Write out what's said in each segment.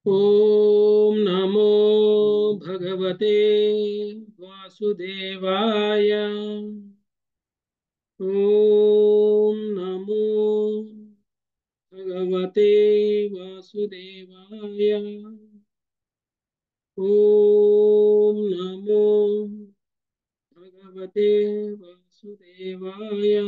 ॐ नमो भगवते वासुदेवाय ॐ नमो भगवते वासुदेवाय ॐ नमो भगवते वासुदेवाय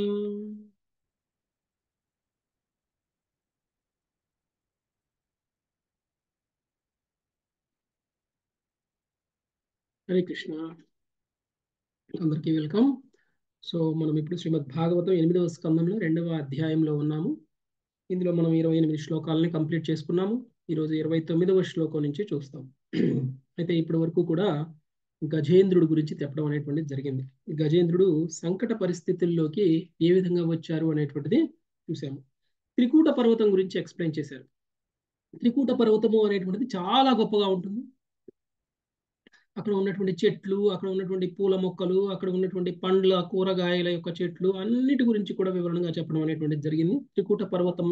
హరే కృష్ణ అందరికీ వెల్కమ్ సో మనం ఇప్పుడు శ్రీమద్ భాగవతం ఎనిమిదవ స్కందంలో రెండవ అధ్యాయంలో ఉన్నాము ఇందులో మనం ఇరవై ఎనిమిది శ్లోకాలని కంప్లీట్ చేసుకున్నాము ఈరోజు ఇరవై తొమ్మిదవ శ్లోకం నుంచి చూస్తాం అయితే ఇప్పటి వరకు కూడా గజేంద్రుడు గురించి చెప్పడం అనేటువంటిది జరిగింది గజేంద్రుడు సంకట పరిస్థితుల్లోకి ఏ విధంగా వచ్చారు అనేటువంటిది చూసాము త్రికూట పర్వతం గురించి ఎక్స్ప్లెయిన్ చేశారు త్రికూట పర్వతము అనేటువంటిది చాలా గొప్పగా ఉంటుంది అక్కడ ఉన్నటువంటి చెట్లు అక్కడ ఉన్నటువంటి పూల మొక్కలు అక్కడ ఉన్నటువంటి పండ్ల కూరగాయల యొక్క చెట్లు అన్నిటి గురించి కూడా వివరణగా చెప్పడం అనేటువంటిది జరిగింది త్రికూట పర్వతం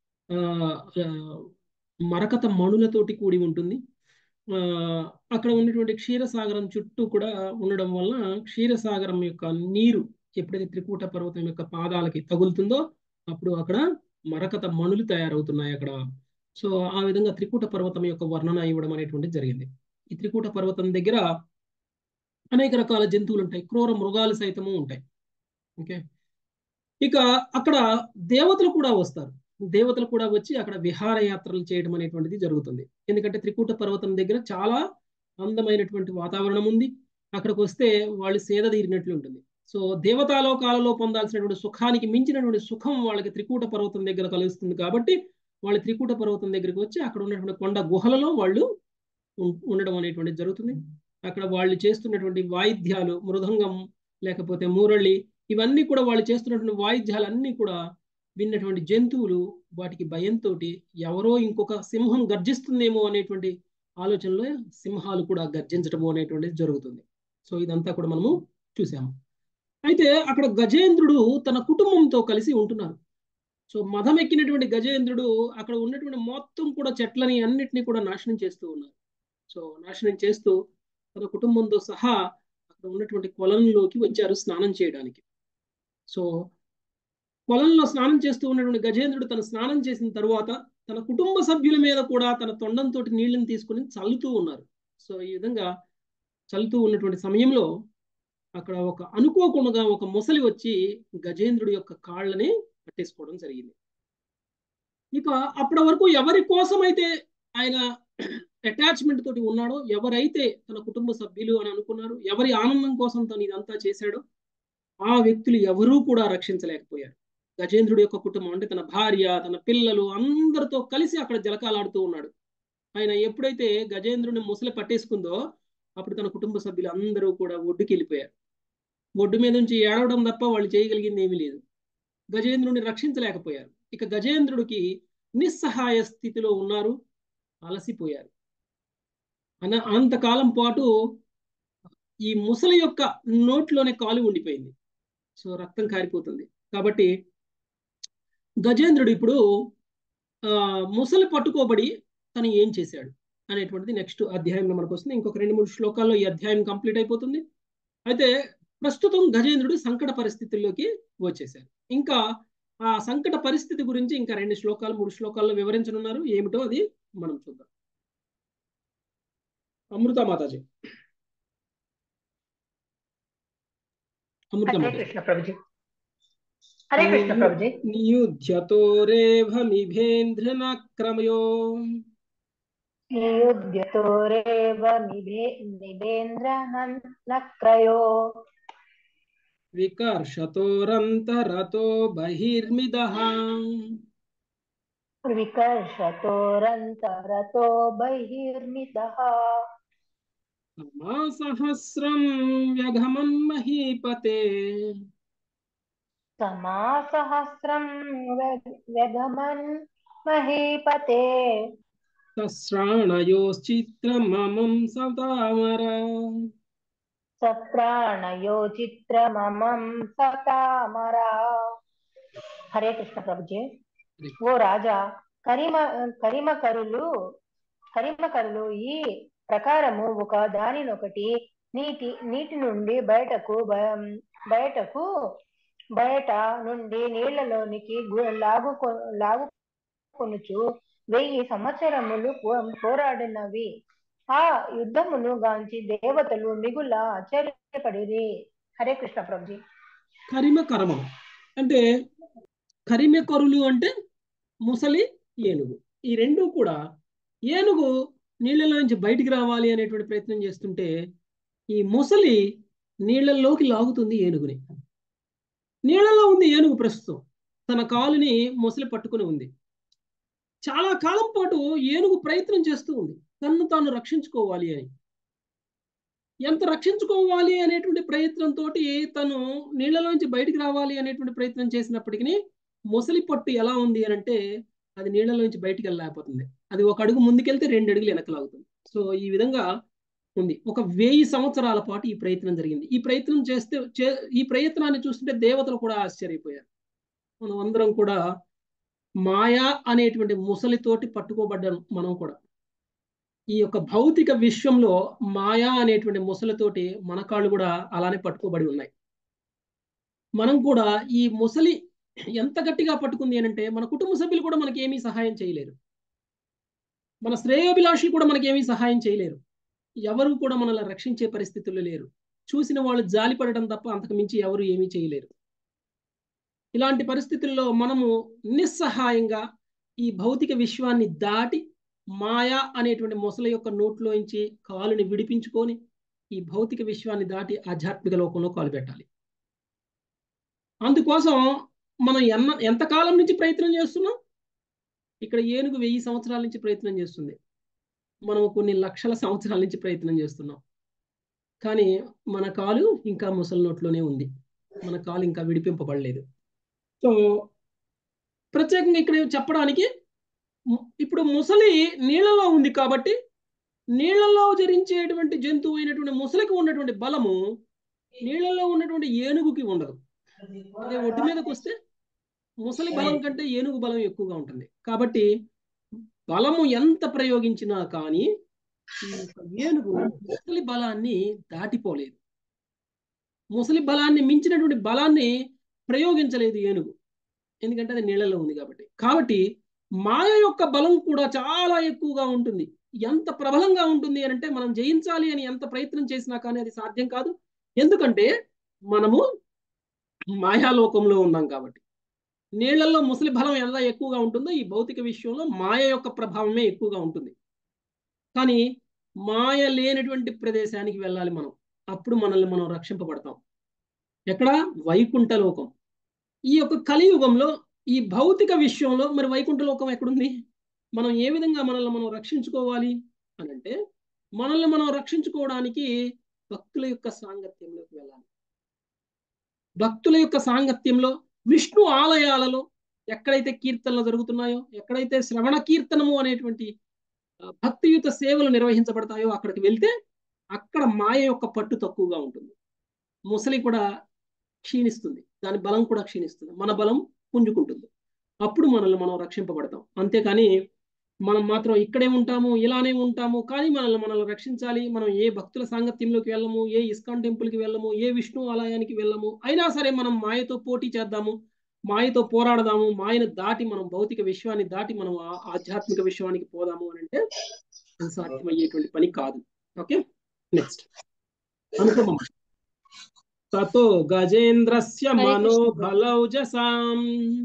మరకత మణులతోటి కూడి ఉంటుంది అక్కడ ఉన్నటువంటి క్షీరసాగరం చుట్టూ కూడా ఉండడం వల్ల క్షీరసాగరం యొక్క నీరు ఎప్పుడైతే త్రికూట పర్వతం యొక్క పాదాలకి తగులుతుందో అప్పుడు అక్కడ మరకత మణులు తయారవుతున్నాయి అక్కడ సో ఆ విధంగా త్రికూట పర్వతం యొక్క వర్ణన ఇవ్వడం అనేటువంటిది జరిగింది ఈ త్రికూట పర్వతం దగ్గర అనేక రకాల జంతువులు ఉంటాయి క్రూర మృగాలు సైతము ఉంటాయి ఓకే ఇక అక్కడ దేవతలు కూడా వస్తారు దేవతలు కూడా వచ్చి అక్కడ విహారయాత్రలు చేయడం అనేటువంటిది జరుగుతుంది ఎందుకంటే త్రికూట పర్వతం దగ్గర చాలా అందమైనటువంటి వాతావరణం ఉంది అక్కడికి వస్తే వాళ్ళు సేద తీరినట్లు ఉంటుంది సో దేవతాలోకాలలో పొందాల్సినటువంటి సుఖానికి మించినటువంటి సుఖం వాళ్ళకి త్రికూట పర్వతం దగ్గర కలుస్తుంది కాబట్టి వాళ్ళు త్రికూట పర్వతం దగ్గరికి వచ్చి అక్కడ ఉన్నటువంటి కొండ గుహలలో వాళ్ళు ఉండడం అనేటువంటిది జరుగుతుంది అక్కడ వాళ్ళు చేస్తున్నటువంటి వాయిద్యాలు మృదంగం లేకపోతే మూరళ్ళి ఇవన్నీ కూడా వాళ్ళు చేస్తున్నటువంటి వాయిద్యాలు అన్నీ కూడా విన్నటువంటి జంతువులు వాటికి భయంతో ఎవరో ఇంకొక సింహం గర్జిస్తుందేమో అనేటువంటి ఆలోచనలో సింహాలు కూడా గర్జించడము అనేటువంటిది జరుగుతుంది సో ఇదంతా కూడా మనము చూసాము అయితే అక్కడ గజేంద్రుడు తన కుటుంబంతో కలిసి ఉంటున్నారు సో మదం ఎక్కినటువంటి గజేంద్రుడు అక్కడ ఉన్నటువంటి మొత్తం కూడా చెట్లని అన్నిటినీ కూడా నాశనం చేస్తూ ఉన్నారు సో నాశనం చేస్తూ తన కుటుంబంతో సహా అక్కడ ఉన్నటువంటి కొలంలోకి వచ్చారు స్నానం చేయడానికి సో పొలంలో స్నానం చేస్తూ ఉన్నటువంటి గజేంద్రుడు తన స్నానం చేసిన తర్వాత తన కుటుంబ సభ్యుల మీద కూడా తన తొండంతో నీళ్లను తీసుకుని చల్లుతూ ఉన్నారు సో ఈ విధంగా చల్లుతూ ఉన్నటువంటి సమయంలో అక్కడ ఒక అనుకోకుండా ఒక ముసలి వచ్చి గజేంద్రుడి యొక్క కాళ్ళని పట్టేసుకోవడం జరిగింది ఇక అప్పటి వరకు ఎవరి కోసమైతే ఆయన అటాచ్మెంట్ తోటి ఉన్నాడో ఎవరైతే తన కుటుంబ సభ్యులు అని అనుకున్నారు ఎవరి ఆనందం కోసం తను ఇదంతా చేశాడో ఆ వ్యక్తులు ఎవరూ కూడా రక్షించలేకపోయారు గజేంద్రుడి యొక్క కుటుంబం అంటే తన భార్య తన పిల్లలు అందరితో కలిసి అక్కడ జలకాలాడుతూ ఉన్నాడు ఆయన ఎప్పుడైతే గజేంద్రుడిని ముసలి పట్టేసుకుందో అప్పుడు తన కుటుంబ సభ్యులు అందరూ కూడా ఒడ్డుకి వెళ్ళిపోయారు ఒడ్డు మీద నుంచి ఏడవడం తప్ప వాళ్ళు చేయగలిగింది ఏమీ లేదు గజేంద్రుడిని రక్షించలేకపోయారు ఇక గజేంద్రుడికి నిస్సహాయ స్థితిలో ఉన్నారు అలసిపోయారు అన అంతకాలం పాటు ఈ ముసలి యొక్క నోట్లోనే కాలు ఉండిపోయింది సో రక్తం కారిపోతుంది కాబట్టి గజేంద్రుడు ఇప్పుడు ముసలి పట్టుకోబడి తను ఏం చేశాడు అనేటువంటిది నెక్స్ట్ అధ్యాయంలో మనకు వస్తుంది ఇంకొక రెండు మూడు శ్లోకాల్లో ఈ అధ్యాయం కంప్లీట్ అయిపోతుంది అయితే ప్రస్తుతం గజేంద్రుడు సంకట పరిస్థితుల్లోకి వచ్చేసారు ఇంకా ఆ సంకట పరిస్థితి గురించి ఇంకా రెండు శ్లోకాలు మూడు శ్లోకాల్లో వివరించనున్నారు ఏమిటో అది మనం చూద్దాం అమృత మాతాజీ అమృత హరే కృష్ణ ప్రభుజీ హరే కృష్ణ ప్రభుజీ నియుధ్యతోరేభమిభేంద్రనక్రమయో నియుధ్యతోరేవ నిభేంద్ర నక్రయో వికర్షతోరంతరతో బహిర్మిదః వికర్షతోరంతరతో బహిర్మితః సమాసహస్రం వ్యఘమన్మహీపతే సమాసహస్రం వ్యగమన్ మహీపతే సశ్రాణయోశ్చిత్రమమం సతామర సప్రాణయో చిత్రమమం సతామరా హరే కృష్ణ ప్రభుజీ ఓ రాజా కరిమ కరిమకరులు కరిమకరలు ఈ ప్రకారము ఒక దానినొకటి నీటి నీటి నుండి బయటకు బ- బయటకు బయట నుండి నీళ్లలోనికి గు- లాగుకొ లాగుకొనుచు వెయ్యి సంవత్సరములు పో- పోరాడినవి ఆ యుద్ధమును గాంచి దేవతలు మిగుల ఆశ్చర్యపడిరి హరే కృష్ణ ప్రభుజీ కరిమ కరమం అంటే కరిమ కరులు అంటే ముసలి ఏనుగు ఈ రెండు కూడా ఏనుగు నీళ్ళలో నుంచి బయటికి రావాలి అనేటువంటి ప్రయత్నం చేస్తుంటే ఈ ముసలి నీళ్ళల్లోకి లాగుతుంది ఏనుగుని నీళ్ళలో ఉంది ఏనుగు ప్రస్తుతం తన కాలుని ముసలి పట్టుకుని ఉంది చాలా కాలం పాటు ఏనుగు ప్రయత్నం చేస్తూ ఉంది తన్ను తాను రక్షించుకోవాలి అని ఎంత రక్షించుకోవాలి అనేటువంటి ప్రయత్నంతో తను నీళ్ళలోంచి బయటికి రావాలి అనేటువంటి ప్రయత్నం చేసినప్పటికీ ముసలి పట్టు ఎలా ఉంది అని అంటే అది నీళ్ళలోంచి బయటికి వెళ్ళలేకపోతుంది అది ఒక అడుగు ముందుకెళ్తే రెండు అడుగులు వెనకలాగుతుంది సో ఈ విధంగా ఉంది ఒక వెయ్యి సంవత్సరాల పాటు ఈ ప్రయత్నం జరిగింది ఈ ప్రయత్నం చేస్తే చే- ఈ ప్రయత్నాన్ని చూస్తుంటే దేవతలు కూడా ఆశ్చర్యపోయారు మనం అందరం కూడా మాయా అనేటువంటి ముసలితోటి పట్టుకోబడ్డాం మనం కూడా ఈ యొక్క భౌతిక విశ్వంలో మాయా అనేటువంటి ముసలితోటి మన కాళ్ళు కూడా అలానే పట్టుకోబడి ఉన్నాయి మనం కూడా ఈ ముసలి ఎంత గట్టిగా పట్టుకుంది అని అంటే మన కుటుంబ సభ్యులు కూడా మనకి ఏమీ సహాయం చేయలేరు మన శ్రేయోభిలాషులు కూడా మనకి ఏమీ సహాయం చేయలేరు ఎవరు కూడా మనల్ని రక్షించే పరిస్థితుల్లో లేరు చూసిన వాళ్ళు జాలి పడడం తప్ప అంతకు మించి ఎవరు ఏమీ చేయలేరు ఇలాంటి పరిస్థితుల్లో మనము నిస్సహాయంగా ఈ భౌతిక విశ్వాన్ని దాటి మాయా అనేటువంటి మొసల యొక్క నోట్లోంచి కాలుని విడిపించుకొని ఈ భౌతిక విశ్వాన్ని దాటి ఆధ్యాత్మిక లోకంలో కాలు పెట్టాలి అందుకోసం మనం ఎన్న ఎంతకాలం నుంచి ప్రయత్నం చేస్తున్నాం ఇక్కడ ఏనుగు వెయ్యి సంవత్సరాల నుంచి ప్రయత్నం చేస్తుంది మనం కొన్ని లక్షల సంవత్సరాల నుంచి ప్రయత్నం చేస్తున్నాం కానీ మన కాలు ఇంకా ముసలి నోట్లోనే ఉంది మన కాలు ఇంకా విడిపింపబడలేదు సో ప్రత్యేకంగా ఇక్కడ చెప్పడానికి ము- ఇప్పుడు ముసలి నీళ్ళలో ఉంది కాబట్టి నీళ్ళలో జరించేటువంటి జంతువు అయినటువంటి ముసలికి ఉన్నటువంటి బలము నీళ్ళలో ఉన్నటువంటి ఏనుగుకి ఉండదు అదే ఒడ్డు మీదకి వస్తే ముసలి బలం కంటే ఏనుగు బలం ఎక్కువగా ఉంటుంది కాబట్టి బలము ఎంత ప్రయోగించినా కానీ ఈ యొక్క ఏనుగు ముసలి బలాన్ని దాటిపోలేదు ముసలి బలాన్ని మించినటువంటి బలాన్ని ప్రయోగించలేదు ఏనుగు ఎందుకంటే అది నీళ్ళలో ఉంది కాబట్టి కాబట్టి మాయ యొక్క బలం కూడా చాలా ఎక్కువగా ఉంటుంది ఎంత ప్రబలంగా ఉంటుంది అని అంటే మనం జయించాలి అని ఎంత ప్రయత్నం చేసినా కానీ అది సాధ్యం కాదు ఎందుకంటే మనము మాయాలోకంలో ఉన్నాం కాబట్టి నీళ్లలో ముసలి బలం ఎలా ఎక్కువగా ఉంటుందో ఈ భౌతిక విషయంలో మాయ యొక్క ప్రభావమే ఎక్కువగా ఉంటుంది కానీ మాయ లేనటువంటి ప్రదేశానికి వెళ్ళాలి మనం అప్పుడు మనల్ని మనం రక్షింపబడతాం ఎక్కడ వైకుంఠ లోకం ఈ యొక్క కలియుగంలో ఈ భౌతిక విషయంలో మరి వైకుంఠ లోకం ఎక్కడుంది మనం ఏ విధంగా మనల్ని మనం రక్షించుకోవాలి అని అంటే మనల్ని మనం రక్షించుకోవడానికి భక్తుల యొక్క సాంగత్యంలోకి వెళ్ళాలి భక్తుల యొక్క సాంగత్యంలో విష్ణు ఆలయాలలో ఎక్కడైతే కీర్తనలు జరుగుతున్నాయో ఎక్కడైతే శ్రవణ కీర్తనము అనేటువంటి ఆ, భక్తియుత సేవలు నిర్వహించబడతాయో అక్కడికి వెళ్తే అక్కడ మాయ యొక్క పట్టు తక్కువగా ఉంటుంది ముసలి కూడా క్షీణిస్తుంది దాని బలం కూడా క్షీణిస్తుంది మన బలం పుంజుకుంటుంది అప్పుడు మనల్ని మనం రక్షింపబడతాం అంతేకాని మనం మాత్రం ఇక్కడే ఉంటాము ఇలానే ఉంటాము కానీ మనల్ని మనల్ని రక్షించాలి మనం ఏ భక్తుల సాంగత్యంలోకి వెళ్ళము ఏ ఇస్కాన్ టెంపుల్కి వెళ్ళము ఏ విష్ణు ఆలయానికి వెళ్ళము అయినా సరే మనం మాయతో పోటీ చేద్దాము మాయతో పోరాడదాము మాయను దాటి మనం భౌతిక విశ్వాన్ని దాటి మనం ఆ- ఆధ్యాత్మిక విశ్వానికి పోదాము అని అంటే అది సాధ్యమయ్యేటువంటి పని కాదు ఓకే నెక్స్ట్ అనుపమ తతో గజేంద్రస్య హరే కృష్ణ. మనోబలౌజసాం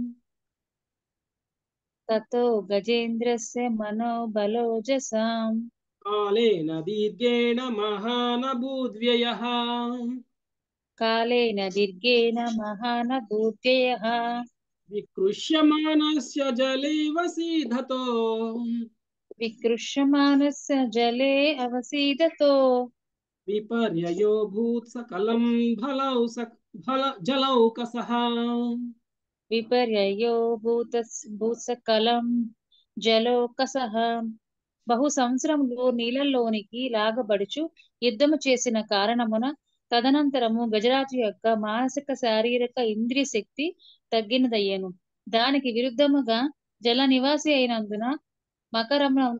ततो गजेन्द्रस्य मनोबलोजसां కాలేన దీర్ఘేణ మహానభూద్వ్యయః कालेन दीर्घेन महानभूत्ययः వికృష్యమానస్య జలే వసీధతో विकृष्यमानस्य जले अवसीदतो విపర్యయో భూత్ సకలం భలౌ సక్ భల జలౌకసః విపర్యయో భూతస్ భూసకలం జలోకసహ బహు సంవత్సరములు నీళ్ళలోనికి లాగబడుచు యుద్ధము చేసిన కారణమున తదనంతరము గజరాజు యొక్క మానసిక శారీరక ఇంద్రియ శక్తి తగ్గినదయ్యను దానికి విరుద్ధముగా జల నివాసి అయినందున మకరము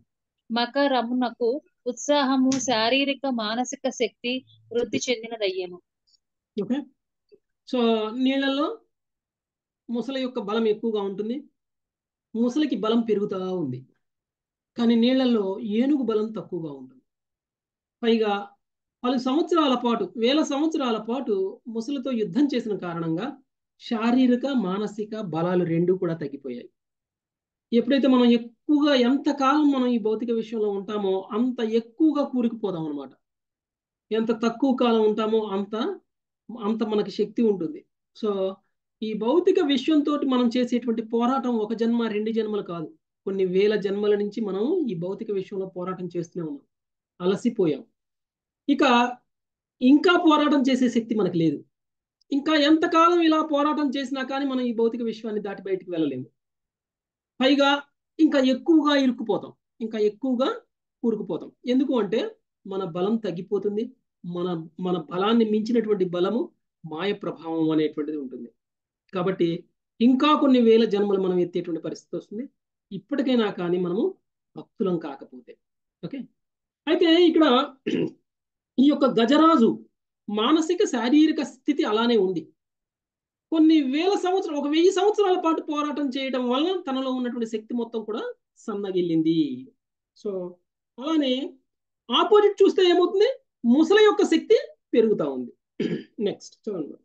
మకరమునకు ఉత్సాహము శారీరక మానసిక శక్తి వృద్ధి చెందినదయ్యను ఓకే సో నీళ్ళల్లో ముసలి యొక్క బలం ఎక్కువగా ఉంటుంది ముసలికి బలం పెరుగుతూ ఉంది కానీ నీళ్ళల్లో ఏనుగు బలం తక్కువగా ఉంటుంది పైగా పలు సంవత్సరాల పాటు వేల సంవత్సరాల పాటు ముసలితో యుద్ధం చేసిన కారణంగా శారీరక మానసిక బలాలు రెండు కూడా తగ్గిపోయాయి ఎప్పుడైతే మనం ఎక్కువగా ఎంతకాలం మనం ఈ భౌతిక విషయంలో ఉంటామో అంత ఎక్కువగా కూరుకుపోదాం అనమాట ఎంత తక్కువ కాలం ఉంటామో అంత అంత మనకి శక్తి ఉంటుంది సో ఈ భౌతిక విశ్వంతో మనం చేసేటువంటి పోరాటం ఒక జన్మ రెండు జన్మలు కాదు కొన్ని వేల జన్మల నుంచి మనం ఈ భౌతిక విశ్వంలో పోరాటం చేస్తూనే ఉన్నాం అలసిపోయాం ఇక ఇంకా పోరాటం చేసే శక్తి మనకు లేదు ఇంకా ఎంతకాలం ఇలా పోరాటం చేసినా కానీ మనం ఈ భౌతిక విశ్వాన్ని దాటి బయటికి వెళ్ళలేము పైగా ఇంకా ఎక్కువగా ఇరుక్కుపోతాం ఇంకా ఎక్కువగా కూరుకుపోతాం ఎందుకు అంటే మన బలం తగ్గిపోతుంది మన మన బలాన్ని మించినటువంటి బలము మాయ ప్రభావం అనేటువంటిది ఉంటుంది కాబట్టి ఇంకా కొన్ని వేల జన్మలు మనం ఎత్తేటువంటి పరిస్థితి వస్తుంది ఇప్పటికైనా కానీ మనము భక్తులం కాకపోతే ఓకే అయితే ఇక్కడ ఈ యొక్క గజరాజు మానసిక శారీరక స్థితి అలానే ఉంది కొన్ని వేల సంవత్సరాలు ఒక వెయ్యి సంవత్సరాల పాటు పోరాటం చేయడం వల్ల తనలో ఉన్నటువంటి శక్తి మొత్తం కూడా సన్నగిల్లింది సో అలానే ఆపోజిట్ చూస్తే ఏమవుతుంది ముసలి యొక్క శక్తి పెరుగుతా ఉంది నెక్స్ట్ చూడండి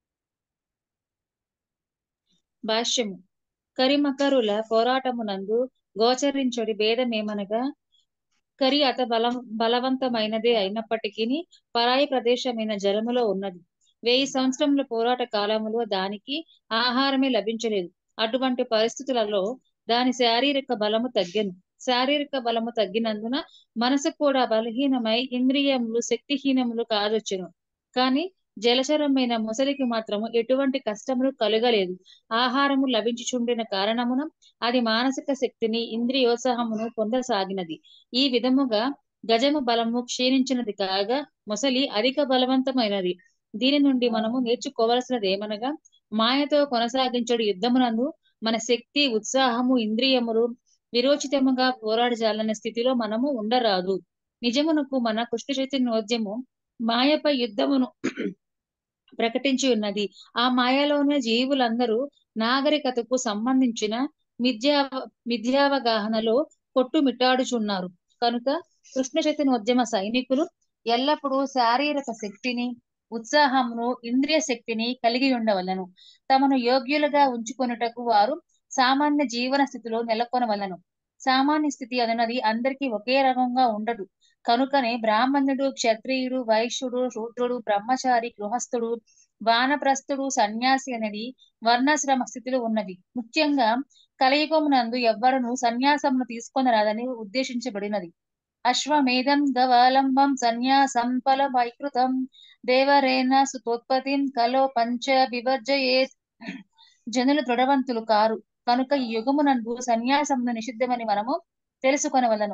భాష్యము కరిమకరుల పోరాటమునందు గోచరించడి భేదమేమనగా కరి అత బలం బలవంతమైనదే అయినప్పటికీ పరాయి ప్రదేశమైన జలములో ఉన్నది వెయ్యి సంవత్సరముల పోరాట కాలములో దానికి ఆహారమే లభించలేదు అటువంటి పరిస్థితులలో దాని శారీరక బలము తగ్గెను శారీరక బలము తగ్గినందున మనసు కూడా బలహీనమై ఇంద్రియములు శక్తిహీనములు కాదొచ్చును కానీ జలచరమైన ముసలికి మాత్రము ఎటువంటి కష్టములు కలుగలేదు ఆహారము లభించుచుండిన కారణమున అది మానసిక శక్తిని ఇంద్రియోత్సాహమును పొందసాగినది ఈ విధముగా గజము బలము క్షీణించినది కాగా ముసలి అధిక బలవంతమైనది దీని నుండి మనము నేర్చుకోవలసినది ఏమనగా మాయతో కొనసాగించడు యుద్ధమునందు మన శక్తి ఉత్సాహము ఇంద్రియములు విరోచితముగా పోరాడజాలనే స్థితిలో మనము ఉండరాదు నిజమునకు మన కృష్ణ చైతన్యోద్యము మాయపై యుద్ధమును ప్రకటించి ఉన్నది ఆ మాయలోనే జీవులందరూ నాగరికతకు సంబంధించిన మిథ్యా మిథ్యావగాహనలో కొట్టుమిట్టాడుచున్నారు కనుక కృష్ణ చైతన్యోద్యమ సైనికులు ఎల్లప్పుడూ శారీరక శక్తిని ఉత్సాహమును ఇంద్రియ శక్తిని కలిగి ఉండవలను తమను యోగ్యులుగా ఉంచుకొనుటకు వారు సామాన్య జీవన స్థితిలో నెలకొనవలను సామాన్య స్థితి అనున్నది అందరికీ ఒకే రకంగా ఉండదు కనుకనే బ్రాహ్మణుడు క్షత్రియుడు వైశ్యుడు శూద్రుడు బ్రహ్మచారి గృహస్థుడు వానప్రస్థుడు సన్యాసి అనేది వర్ణాశ్రమ స్థితిలో ఉన్నవి ముఖ్యంగా కలియుగమునందు ఎవ్వరును సన్యాసమును తీసుకొనరాదని ఉద్దేశించబడినది అశ్వమేధం గవాలంబం సన్యాసం ఫలమైకృతం దేవరేణ సుతోత్పత్తిం కలో పంచ వివర్జయేత్ జనులు దృఢవంతులు కారు కనుక ఈ యుగమునందు సన్యాసమును నిషిద్ధమని మనము తెలుసుకొనవలను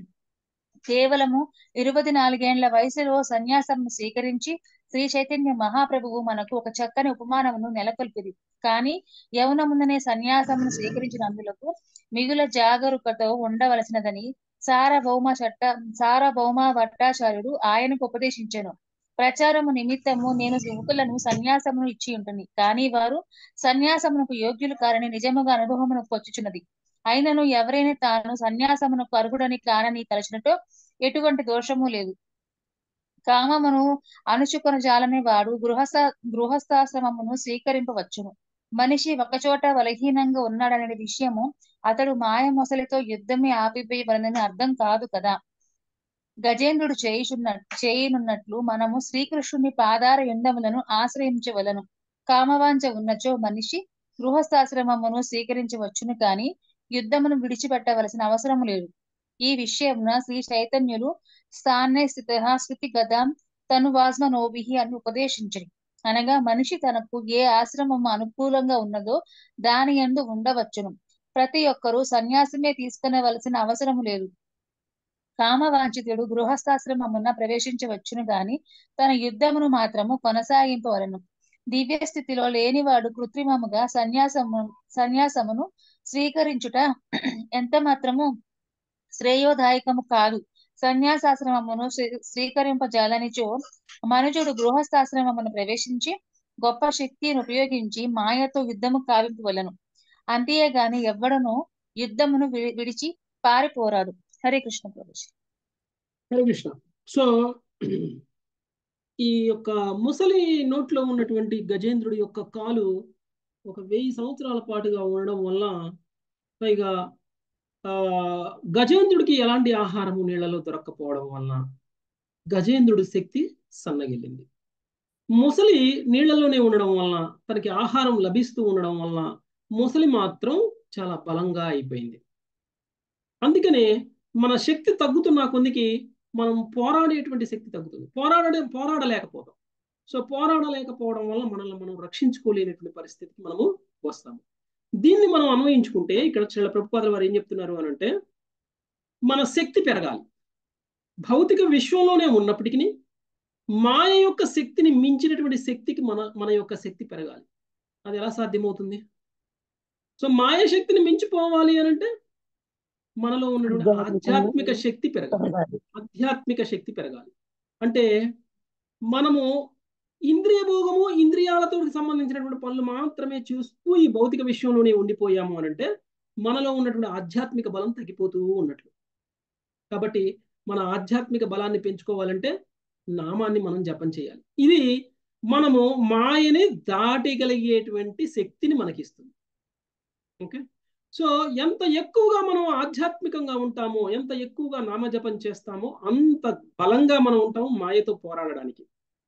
కేవలము ఇరవై నాలుగేండ్ల వయసులో సన్యాసంను స్వీకరించి శ్రీ చైతన్య మహాప్రభువు మనకు ఒక చక్కని ఉపమానమును నెలకొల్పిది కానీ యవనముందనే సన్యాసమును స్వీకరించినందులకు మిగుల జాగరూకతో ఉండవలసినదని సారభౌమ చట్ట సారభౌమ భట్టాచార్యుడు ఆయనకు ఉపదేశించెను ప్రచారము నిమిత్తము నేను యువకులను సన్యాసమును ఇచ్చి ఉంటుంది కానీ వారు సన్యాసమునకు యోగ్యులు కారని నిజముగా అనుభవమునకు వచ్చుచున్నది అయినను ఎవరైనా తాను సన్యాసమునకు అర్హుడని కానని తలచినట్టు ఎటువంటి దోషము లేదు కామమును అణుచుకొన జాలని వాడు గృహస్థ గృహస్థాశ్రమమును స్వీకరింపవచ్చును మనిషి ఒకచోట బలహీనంగా ఉన్నాడనే విషయము అతడు మాయ మొసలితో యుద్ధమే ఆపివేయబడిందని అర్థం కాదు కదా గజేంద్రుడు చేయుచున్న చేయనున్నట్లు మనము శ్రీకృష్ణుని పాదార యుండములను ఆశ్రయించవలను కామవాంచ ఉన్నచో మనిషి గృహస్థాశ్రమమును స్వీకరించవచ్చును కాని యుద్ధమును విడిచిపెట్టవలసిన అవసరం లేదు ఈ విషయమున శ్రీ చైతన్యులు స్థానే స్థిత శృతి గదాం తను వాస్మనోభిహి అని ఉపదేశించడి అనగా మనిషి తనకు ఏ ఆశ్రమము అనుకూలంగా ఉన్నదో దాని ఎందు ఉండవచ్చును ప్రతి ఒక్కరూ సన్యాసమే తీసుకునవలసిన అవసరము లేదు కామవాంఛితుడు గృహస్థాశ్రమమున ప్రవేశించవచ్చును గాని తన యుద్ధమును మాత్రము కొనసాగింపవలను దివ్య స్థితిలో లేనివాడు కృత్రిమముగా సన్యాసము సన్యాసమును స్వీకరించుట ఎంత మాత్రము శ్రేయోదాయకము కాదు సన్యాసాశ్రమమును స్వీ- స్వీకరింపజాలనిచో మనుజుడు గృహస్థాశ్రమమును ప్రవేశించి గొప్ప శక్తిని ఉపయోగించి మాయతో యుద్ధము కావింపవలను అంతే గాని ఎవ్వడను యుద్ధమును వి- విడిచి పారిపోరాదు హరే కృష్ణ ప్రభుజీ హరే కృష్ణ సో ఈ యొక్క ముసలి నోట్లో ఉన్నటువంటి గజేంద్రుడి యొక్క కాలు ఒక వెయ్యి సంవత్సరాల పాటుగా ఉండడం వల్ల పైగా ఆ గజేంద్రుడికి ఎలాంటి ఆహారము నీళ్లలో దొరక్కపోవడం వలన గజేంద్రుడి శక్తి సన్నగిల్లింది ముసలి నీళ్లలోనే ఉండడం వలన తనకి ఆహారం లభిస్తూ ఉండడం వలన ముసలి మాత్రం చాలా బలంగా అయిపోయింది అందుకనే మన శక్తి తగ్గుతున్న కొందికి మనం పోరాడేటువంటి శక్తి తగ్గుతుంది పోరాడడం పోరాడలేకపోతాం సో పోరాడలేకపోవడం వల్ల మనల్ని మనం రక్షించుకోలేనటువంటి పరిస్థితికి మనము వస్తాము దీన్ని మనం అన్వయించుకుంటే ఇక్కడ చిల్ల ప్రభుపాదుల వారు ఏం చెప్తున్నారు అని అంటే మన శక్తి పెరగాలి భౌతిక విశ్వంలోనే ఉన్నప్పటికీ మాయ యొక్క శక్తిని మించినటువంటి శక్తికి మన మన యొక్క శక్తి పెరగాలి అది ఎలా సాధ్యమవుతుంది సో మాయ శక్తిని మించిపోవాలి అని అంటే మనలో ఉన్నటువంటి ఆధ్యాత్మిక శక్తి పెరగాలి ఆధ్యాత్మిక శక్తి పెరగాలి అంటే మనము ఇంద్రియ భోగము ఇంద్రియాలతో సంబంధించినటువంటి పనులు మాత్రమే చూస్తూ ఈ భౌతిక విషయంలోనే ఉండిపోయాము అని అంటే మనలో ఉన్నటువంటి ఆధ్యాత్మిక బలం తగ్గిపోతూ ఉన్నట్లు కాబట్టి మన ఆధ్యాత్మిక బలాన్ని పెంచుకోవాలంటే నామాన్ని మనం జపం చేయాలి ఇది మనము మాయని దాటిగలిగేటువంటి శక్తిని మనకిస్తుంది ఓకే సో ఎంత ఎక్కువగా మనం ఆధ్యాత్మికంగా ఉంటామో ఎంత ఎక్కువగా నామజపం చేస్తామో అంత బలంగా మనం ఉంటాము మాయతో పోరాడడానికి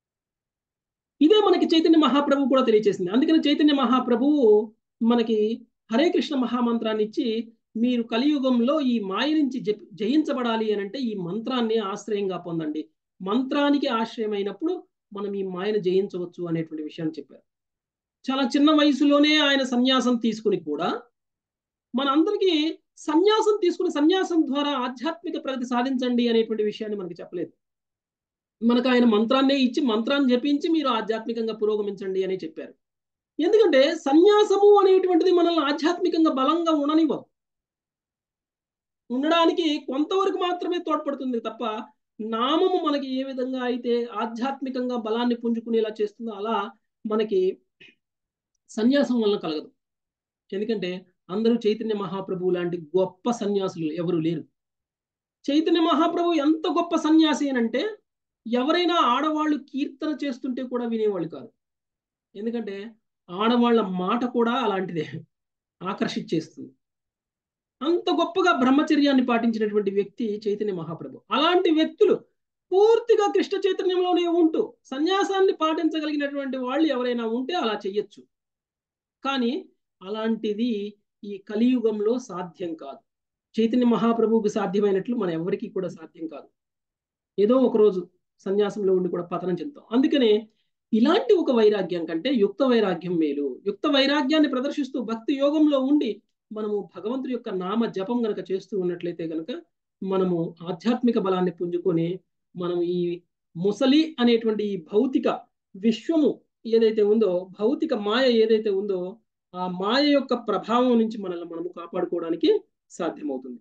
ఇదే మనకి చైతన్య మహాప్రభు కూడా తెలియజేసింది అందుకని చైతన్య మహాప్రభువు మనకి హరే కృష్ణ మహామంత్రాన్ని ఇచ్చి మీరు కలియుగంలో ఈ మాయ నుంచి జయించబడాలి అని అంటే ఈ మంత్రాన్ని ఆశ్రయంగా పొందండి మంత్రానికి ఆశ్రయమైనప్పుడు మనం ఈ మాయను జయించవచ్చు అనేటువంటి విషయాన్ని చెప్పారు చాలా చిన్న వయసులోనే ఆయన సన్యాసం తీసుకుని కూడా మన అందరికీ సన్యాసం తీసుకుని సన్యాసం ద్వారా ఆధ్యాత్మిక ప్రగతి సాధించండి అనేటువంటి విషయాన్ని మనకి చెప్పలేదు మనకు ఆయన మంత్రాన్నే ఇచ్చి మంత్రాన్ని జపించి మీరు ఆధ్యాత్మికంగా పురోగమించండి అని చెప్పారు ఎందుకంటే సన్యాసము అనేటువంటిది మనల్ని ఆధ్యాత్మికంగా బలంగా ఉండనివ్వదు ఉండడానికి కొంతవరకు మాత్రమే తోడ్పడుతుంది తప్ప నామము మనకి ఏ విధంగా అయితే ఆధ్యాత్మికంగా బలాన్ని పుంజుకునేలా చేస్తుందో అలా మనకి సన్యాసం వలన కలగదు ఎందుకంటే అందరూ చైతన్య మహాప్రభువు లాంటి గొప్ప సన్యాసులు ఎవరు లేరు చైతన్య మహాప్రభు ఎంత గొప్ప సన్యాసి అంటే ఎవరైనా ఆడవాళ్ళు కీర్తన చేస్తుంటే కూడా వినేవాళ్ళు కాదు ఎందుకంటే ఆడవాళ్ళ మాట కూడా అలాంటిదే ఆకర్షించేస్తుంది అంత గొప్పగా బ్రహ్మచర్యాన్ని పాటించినటువంటి వ్యక్తి చైతన్య మహాప్రభు అలాంటి వ్యక్తులు పూర్తిగా కృష్ణ చైతన్యంలోనే ఉంటూ సన్యాసాన్ని పాటించగలిగినటువంటి వాళ్ళు ఎవరైనా ఉంటే అలా చెయ్యొచ్చు కానీ అలాంటిది ఈ కలియుగంలో సాధ్యం కాదు చైతన్య మహాప్రభువుకి సాధ్యమైనట్లు మన ఎవరికి కూడా సాధ్యం కాదు ఏదో ఒక రోజు సన్యాసంలో ఉండి కూడా పతనం చెందుతాం అందుకనే ఇలాంటి ఒక వైరాగ్యం కంటే యుక్త వైరాగ్యం మేలు యుక్త వైరాగ్యాన్ని ప్రదర్శిస్తూ భక్తి యోగంలో ఉండి మనము భగవంతుడి యొక్క నామ జపం గనక చేస్తూ ఉన్నట్లయితే గనక మనము ఆధ్యాత్మిక బలాన్ని పుంజుకొని మనం ఈ ముసలి అనేటువంటి ఈ భౌతిక విశ్వము ఏదైతే ఉందో భౌతిక మాయ ఏదైతే ఉందో ఆ మాయ యొక్క ప్రభావం నుంచి మనల్ని మనము కాపాడుకోవడానికి సాధ్యమవుతుంది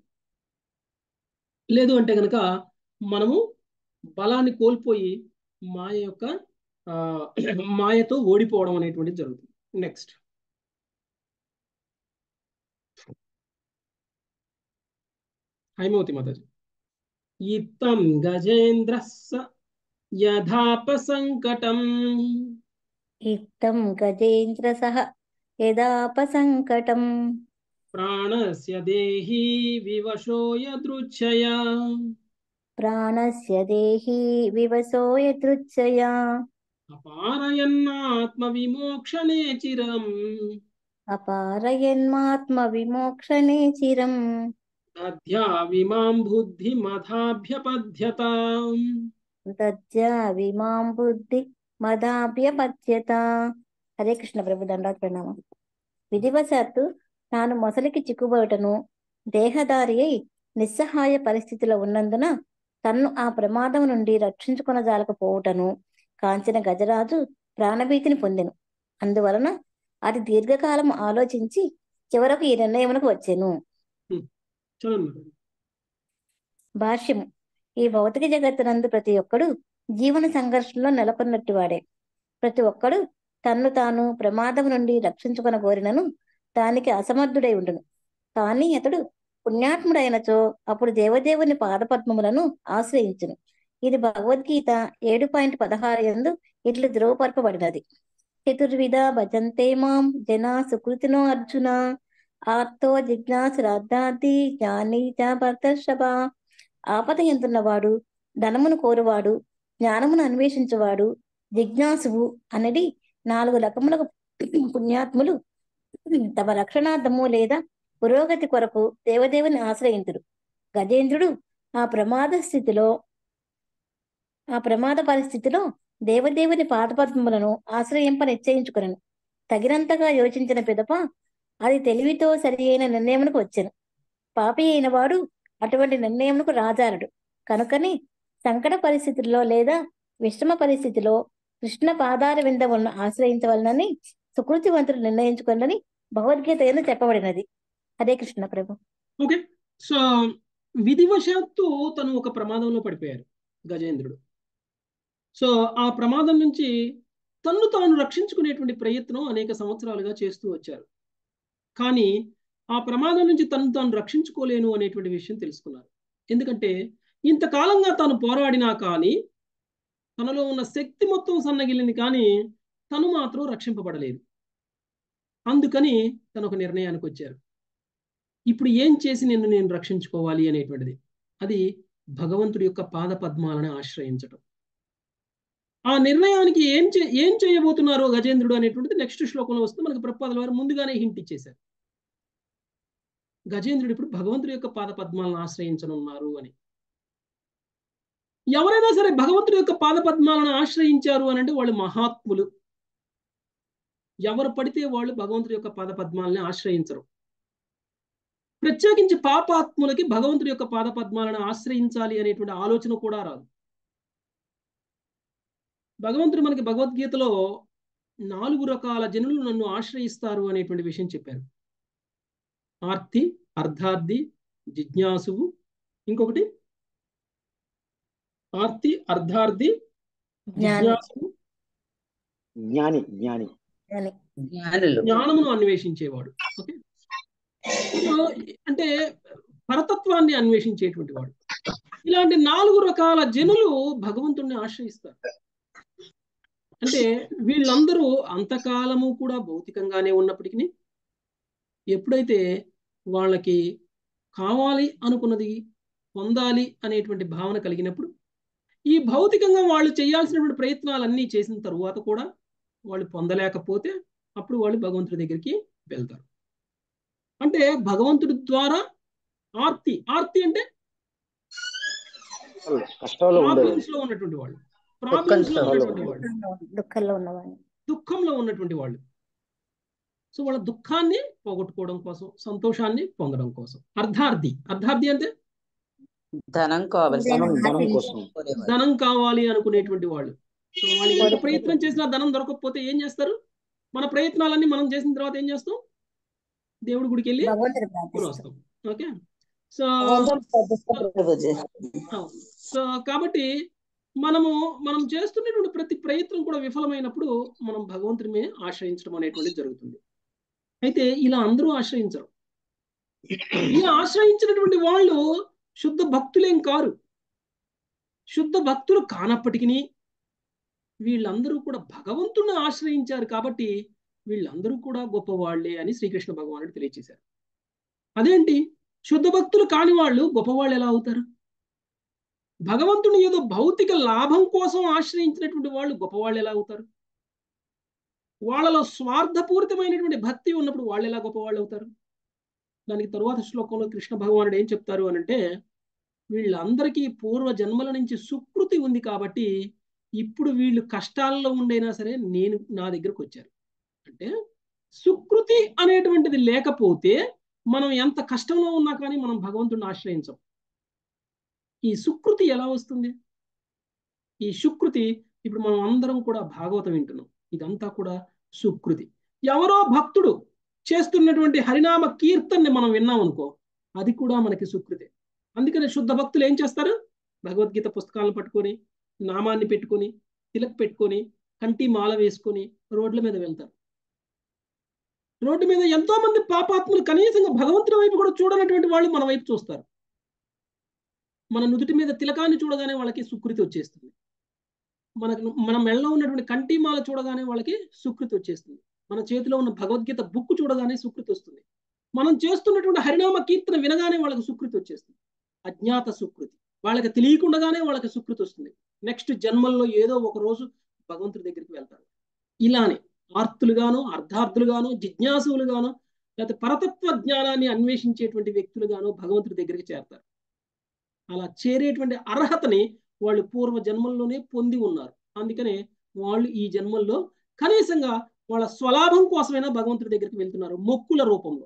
లేదు అంటే కనుక మనము బలాన్ని కోల్పోయి మాయ యొక్క మాయతో ఓడిపోవడం అనేటువంటిది జరుగుతుంది నెక్స్ట్ హైమవతి మాతాజీ ఇత్తం గజేంద్ర యథాపసంకటం ఇత్తం గజేంద్ర సహ యదాపసంకటం ప్రాణస్య దేహీ వివశో యదృచ్ఛయ ప్రాణస్య దేహి వివసో యదృచ్ఛయా అపారయన్నాత్మ విమోక్షణే చిరం అపారయన్మాత్మ విమోక్షణే చిరం దధ్యా విమాం బుద్ధిమథాభ్యపద్యత దద్యా విమాం బుద్ధి మదాభ్యపద్యత హరే కృష్ణ ప్రభు దండాత్ ప్రణామం విధివశాత్తు తాను మొసలికి చిక్కుబోటను దేహదారి అయి నిస్సహాయ పరిస్థితిలో ఉన్నందున తన్ను ఆ ప్రమాదం నుండి రక్షించుకొనజాలకపోవుటను కాంచిన గజరాజు ప్రాణభీతిని పొందెను అందువలన అది దీర్ఘకాలం ఆలోచించి చివరకు ఈ నిర్ణయమునకు వచ్చెను చదవండి భాష్యము ఈ భౌతిక జగత్తునందు ప్రతి ఒక్కడు జీవన సంఘర్షణలో నెలకొన్నట్టు వాడే ప్రతి ఒక్కడు తన్ను తాను ప్రమాదం నుండి రక్షించుకొన కోరినను దానికి అసమర్థుడై ఉండును కానీ అతడు పుణ్యాత్ముడైనచో అప్పుడు దేవదేవుని పాదపద్మములను ఆశ్రయించును ఇది భగవద్గీత ఏడు పాయింట్ పదహారు ఎందు ఇట్లు ధ్రువపరపబడినది చతుర్విధ భజంతే మాం జనా సుకృతినో అర్జున ఆర్తో జిజ్ఞాసురార్థార్థి జ్ఞాని చ భర్తర్షభ ఆపద ఎందున్నవాడు ధనమును కోరువాడు జ్ఞానమును అన్వేషించువాడు జిజ్ఞాసువు అనేది నాలుగు రకముల పుణ్యాత్ములు తమ రక్షణార్థము లేదా పురోగతి కొరకు దేవదేవుని ఆశ్రయించుడు గజేంద్రుడు ఆ ప్రమాద స్థితిలో ఆ ప్రమాద పరిస్థితిలో దేవదేవుని పాదపద్మములను ఆశ్రయింప నిశ్చయించుకునను తగినంతగా యోచించిన పిదప అది తెలివితో సరి అయిన నిర్ణయమునకు వచ్చెను పాపి అయిన వాడు అటువంటి నిర్ణయమునకు రాజారడు కనుకని సంకట పరిస్థితుల్లో లేదా విషమ పరిస్థితిలో కృష్ణ పాదార విందములను ఆశ్రయించవలనని సుకృతివంతులు నిర్ణయించుకోనని భగవద్గీత ఎందు చెప్పబడినది హరే కృష్ణ ప్రభు ఓకే సో విధివశాత్తు తను ఒక ప్రమాదంలో పడిపోయారు గజేంద్రుడు సో ఆ ప్రమాదం నుంచి తన్ను తాను రక్షించుకునేటువంటి ప్రయత్నం అనేక సంవత్సరాలుగా చేస్తూ వచ్చారు కానీ ఆ ప్రమాదం నుంచి తను తాను రక్షించుకోలేను అనేటువంటి విషయం తెలుసుకున్నారు ఎందుకంటే ఇంతకాలంగా తాను పోరాడినా కానీ తనలో ఉన్న శక్తి మొత్తం సన్నగిలింది కానీ తను మాత్రం రక్షింపబడలేదు అందుకని తను ఒక నిర్ణయానికి వచ్చారు ఇప్పుడు ఏం చేసి నిన్ను నేను రక్షించుకోవాలి అనేటువంటిది అది భగవంతుడి యొక్క పాద పద్మాలను ఆశ్రయించటం ఆ నిర్ణయానికి ఏం చే ఏం చేయబోతున్నారో గజేంద్రుడు అనేటువంటిది నెక్స్ట్ శ్లోకంలో వస్తే మనకు ప్రపాదల వారు ముందుగానే హింట్ ఇచ్చేశారు గజేంద్రుడు ఇప్పుడు భగవంతుడి యొక్క పాద పద్మాలను ఆశ్రయించనున్నారు అని ఎవరైనా సరే భగవంతుడి యొక్క పాద పద్మాలను ఆశ్రయించారు అని అంటే వాళ్ళు మహాత్ములు ఎవరు పడితే వాళ్ళు భగవంతుడి యొక్క పాద పద్మాలని ఆశ్రయించరు ప్రత్యేకించి పాపాత్ములకి భగవంతుడి యొక్క పాద పద్మాలను ఆశ్రయించాలి అనేటువంటి ఆలోచన కూడా రాదు భగవంతుడు మనకి భగవద్గీతలో నాలుగు రకాల జనులు నన్ను ఆశ్రయిస్తారు అనేటువంటి విషయం చెప్పారు ఆర్తి అర్ధార్థి జిజ్ఞాసువు ఇంకొకటి ఆర్తి అర్ధార్థి జ్ఞాని జిజ్ఞాసువు జ్ఞాని జ్ఞాని జ్ఞాని జ్ఞానులు జ్ఞానమును అన్వేషించేవాడు ఓకే సో అంటే పరతత్వాన్ని అన్వేషించేటువంటి వాడు ఇలాంటి నాలుగు రకాల జనులు భగవంతుణ్ణి ఆశ్రయిస్తారు అంటే వీళ్ళందరూ అంతకాలము కూడా భౌతికంగానే ఉన్నప్పటికీ ఎప్పుడైతే వాళ్ళకి కావాలి అనుకున్నది పొందాలి అనేటువంటి భావన కలిగినప్పుడు ఈ భౌతికంగా వాళ్ళు చేయాల్సినటువంటి ప్రయత్నాలన్నీ చేసిన తరువాత కూడా వాళ్ళు పొందలేకపోతే అప్పుడు వాళ్ళు భగవంతుడి దగ్గరికి వెళ్తారు అంటే భగవంతుడి ద్వారా ఆర్తి ఆర్తి అంటే కష్టాల్లో ఉండేవాడు ప్రాబ్లమ్స్ లో ఉన్నటువంటి వాళ్ళు ప్రాబ్లమ్స్ లో ఉన్నటువంటి వాళ్ళు దుఃఖంలో ఉన్నవాడిని దుఃఖంలో ఉన్నటువంటి వాళ్ళు సో వాళ్ళ దుఃఖాన్ని పోగొట్టుకోవడం కోసం సంతోషాన్ని పొందడం కోసం అర్ధార్థి అర్ధార్థి అంటే ధనం కావలసిన ధనం ధనం ఆశించు. కోసం కోరేవారు. ధనం కావాలి అనుకునేటువంటి వాళ్ళు సో వాళ్ళు ఎంత ప్రయత్నం చేసినా ధనం దొరకకపోతే ఏం చేస్తారు మన ప్రయత్నాలన్నీ మనం చేసిన తర్వాత ఏం చేస్తాం దేవుడి గుడికి వెళ్ళి భగవంతుని కొని ప్రార్థిస్తాం వస్తాం ఓకే సో ప్రభుజీ. అవును. సో కాబట్టి మనము మనం చేస్తున్నటువంటి ప్రతి ప్రయత్నం కూడా విఫలమైనప్పుడు మనం భగవంతుని మీద ఆశ్రయించడం అనేటువంటిది జరుగుతుంది అయితే ఇలా అందరూ ఆశ్రయించరు ఇలా ఆశ్రయించినటువంటి వాళ్ళు శుద్ధ భక్తులేం కారు శుద్ధ భక్తులు కానప్పటికీ వీళ్ళందరూ కూడా భగవంతుని ఆశ్రయించారు కాబట్టి వీళ్ళందరూ కూడా గొప్పవాళ్లే అని శ్రీకృష్ణ భగవానుడు తెలియజేశారు అదేంటి శుద్ధ భక్తులు కాని వాళ్ళు గొప్పవాళ్ళు ఎలా అవుతారు భగవంతుని ఏదో భౌతిక లాభం కోసం ఆశ్రయించినటువంటి వాళ్ళు గొప్పవాళ్ళు ఎలా అవుతారు వాళ్ళలో స్వార్థపూరితమైనటువంటి భక్తి ఉన్నప్పుడు వాళ్ళు ఎలా గొప్పవాళ్ళు అవుతారు దానికి తరువాత శ్లోకంలో కృష్ణ భగవానుడు ఏం చెప్తారు అని అంటే వీళ్ళందరికీ పూర్వ జన్మల నుంచి సుకృతి ఉంది కాబట్టి ఇప్పుడు వీళ్ళు కష్టాల్లో ఉండైనా సరే నేను నా దగ్గరకు వచ్చారు అంటే సుకృతి అనేటువంటిది లేకపోతే మనం ఎంత కష్టంలో ఉన్నా కానీ మనం భగవంతుడిని ఆశ్రయించం ఈ సుకృతి ఎలా వస్తుంది ఈ సుకృతి ఇప్పుడు మనం అందరం కూడా భాగవతం వింటున్నాం ఇదంతా కూడా సుకృతి ఎవరో భక్తుడు చేస్తున్నటువంటి హరినామ కీర్తన్ని మనం విన్నాం అనుకో అది కూడా మనకి సుకృతి అందుకని శుద్ధ భక్తులు ఏం చేస్తారు భగవద్గీత పుస్తకాలను పట్టుకొని నామాన్ని పెట్టుకొని తిలక్ పెట్టుకొని కంటి మాల వేసుకొని రోడ్ల మీద వెళ్తారు రోడ్డు మీద ఎంతో మంది పాపాత్ములు కనీసంగా భగవంతుడి వైపు కూడా చూడనటువంటి వాళ్ళు మన వైపు చూస్తారు మన నుదుటి మీద తిలకాన్ని చూడగానే వాళ్ళకి సుకృతి వచ్చేస్తుంది మనకు మన మెడలో ఉన్నటువంటి కంటి మాల చూడగానే వాళ్ళకి సుకృతి వచ్చేస్తుంది మన చేతిలో ఉన్న భగవద్గీత బుక్ చూడగానే సుకృతి వస్తుంది మనం చేస్తున్నటువంటి హరినామ కీర్తన వినగానే వాళ్ళకి సుకృతి వచ్చేస్తుంది అజ్ఞాత సుకృతి వాళ్ళకి తెలియకుండానే వాళ్ళకి సుకృతి వస్తుంది నెక్స్ట్ జన్మల్లో ఏదో ఒక రోజు భగవంతుడి దగ్గరికి వెళ్తారు ఇలానే ఆర్తులుగాను అర్ధార్థులుగాను జిజ్ఞాసులుగాను లేకపోతే పరతత్వ జ్ఞానాన్ని అన్వేషించేటువంటి వ్యక్తులుగాను భగవంతుడి దగ్గరికి చేరతారు అలా చేరేటువంటి అర్హతని వాళ్ళు పూర్వ జన్మల్లోనే పొంది ఉన్నారు అందుకనే వాళ్ళు ఈ జన్మల్లో కనీసంగా వాళ్ళ స్వలాభం కోసమైనా భగవంతుడి దగ్గరికి వెళ్తున్నారు మొక్కుల రూపంలో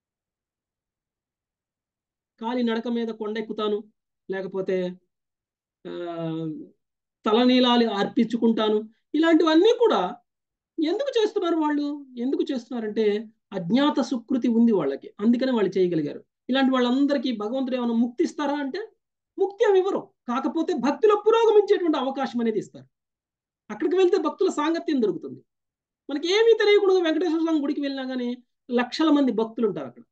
కాలి నడక మీద కొండెక్కుతాను లేకపోతే ఆ తలనీలాలు అర్పించుకుంటాను ఇలాంటివన్నీ కూడా ఎందుకు చేస్తున్నారు వాళ్ళు ఎందుకు చేస్తున్నారంటే అజ్ఞాత సుకృతి ఉంది వాళ్ళకి అందుకనే వాళ్ళు చేయగలిగారు ఇలాంటి వాళ్ళందరికీ భగవంతుడు ఏమైనా ముక్తి ఇస్తారా అంటే ముక్తి అవి ఇవ్వరు కాకపోతే భక్తుల పురోగమించేటువంటి అవకాశం అనేది ఇస్తారు అక్కడికి వెళ్తే భక్తుల సాంగత్యం దొరుకుతుంది మనకి ఏమీ తెలియకూడదు వెంకటేశ్వర స్వామి గుడికి వెళ్ళినా కానీ లక్షల మంది భక్తులు ఉంటారు అక్కడ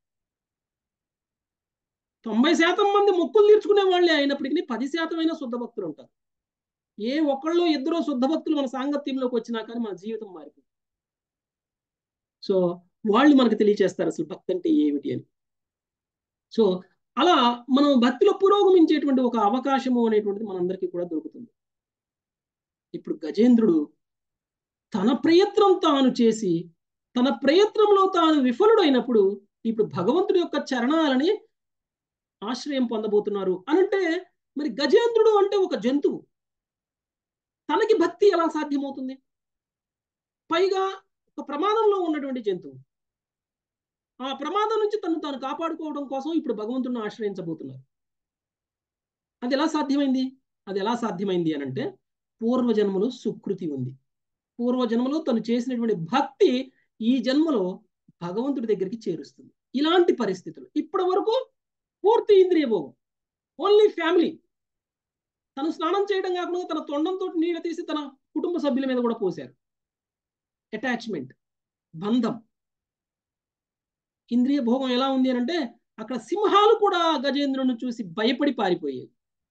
తొంభై శాతం మంది మొక్కులు తీర్చుకునే వాళ్ళే అయినప్పటికీ పది శాతమైన శుద్ధ భక్తులు ఉంటారు ఏ ఒక్కళ్ళు ఇద్దరు శుద్ధ భక్తులు మన సాంగత్యంలోకి వచ్చినా కానీ మన జీవితం మారిపోతుంది సో వాళ్ళు మనకు తెలియచేస్తారు అసలు భక్తి అంటే ఏమిటి అని సో అలా మనం భక్తిలో పురోగమించేటువంటి ఒక అవకాశము అనేటువంటిది మనందరికీ కూడా దొరుకుతుంది ఇప్పుడు గజేంద్రుడు తన ప్రయత్నం తాను చేసి తన ప్రయత్నంలో తాను విఫలుడైనప్పుడు ఇప్పుడు భగవంతుడి యొక్క చరణాలని ఆశ్రయం పొందబోతున్నారు అనంటే మరి గజేంద్రుడు అంటే ఒక జంతువు తనకి భక్తి ఎలా సాధ్యమవుతుంది పైగా ఒక ప్రమాదంలో ఉన్నటువంటి జంతువు ఆ ప్రమాదం నుంచి తను తాను కాపాడుకోవడం కోసం ఇప్పుడు భగవంతుడిని ఆశ్రయించబోతున్నారు అది ఎలా సాధ్యమైంది అది ఎలా సాధ్యమైంది అని అంటే పూర్వజన్మలో సుకృతి ఉంది పూర్వజన్మలో తను చేసినటువంటి భక్తి ఈ జన్మలో భగవంతుడి దగ్గరికి చేరుస్తుంది ఇలాంటి పరిస్థితులు ఇప్పటి వరకు పూర్తి ఇంద్రియ భోగం ఓన్లీ ఫ్యామిలీ తను స్నానం చేయడం కాకుండా తన తొండంతో నీళ్ళ తీసి తన కుటుంబ సభ్యుల మీద కూడా పోశారు అటాచ్మెంట్ బంధం ఇంద్రియ భోగం ఎలా ఉంది అని అంటే అక్కడ సింహాలు కూడా గజేంద్రుని చూసి భయపడి పారిపోయాయి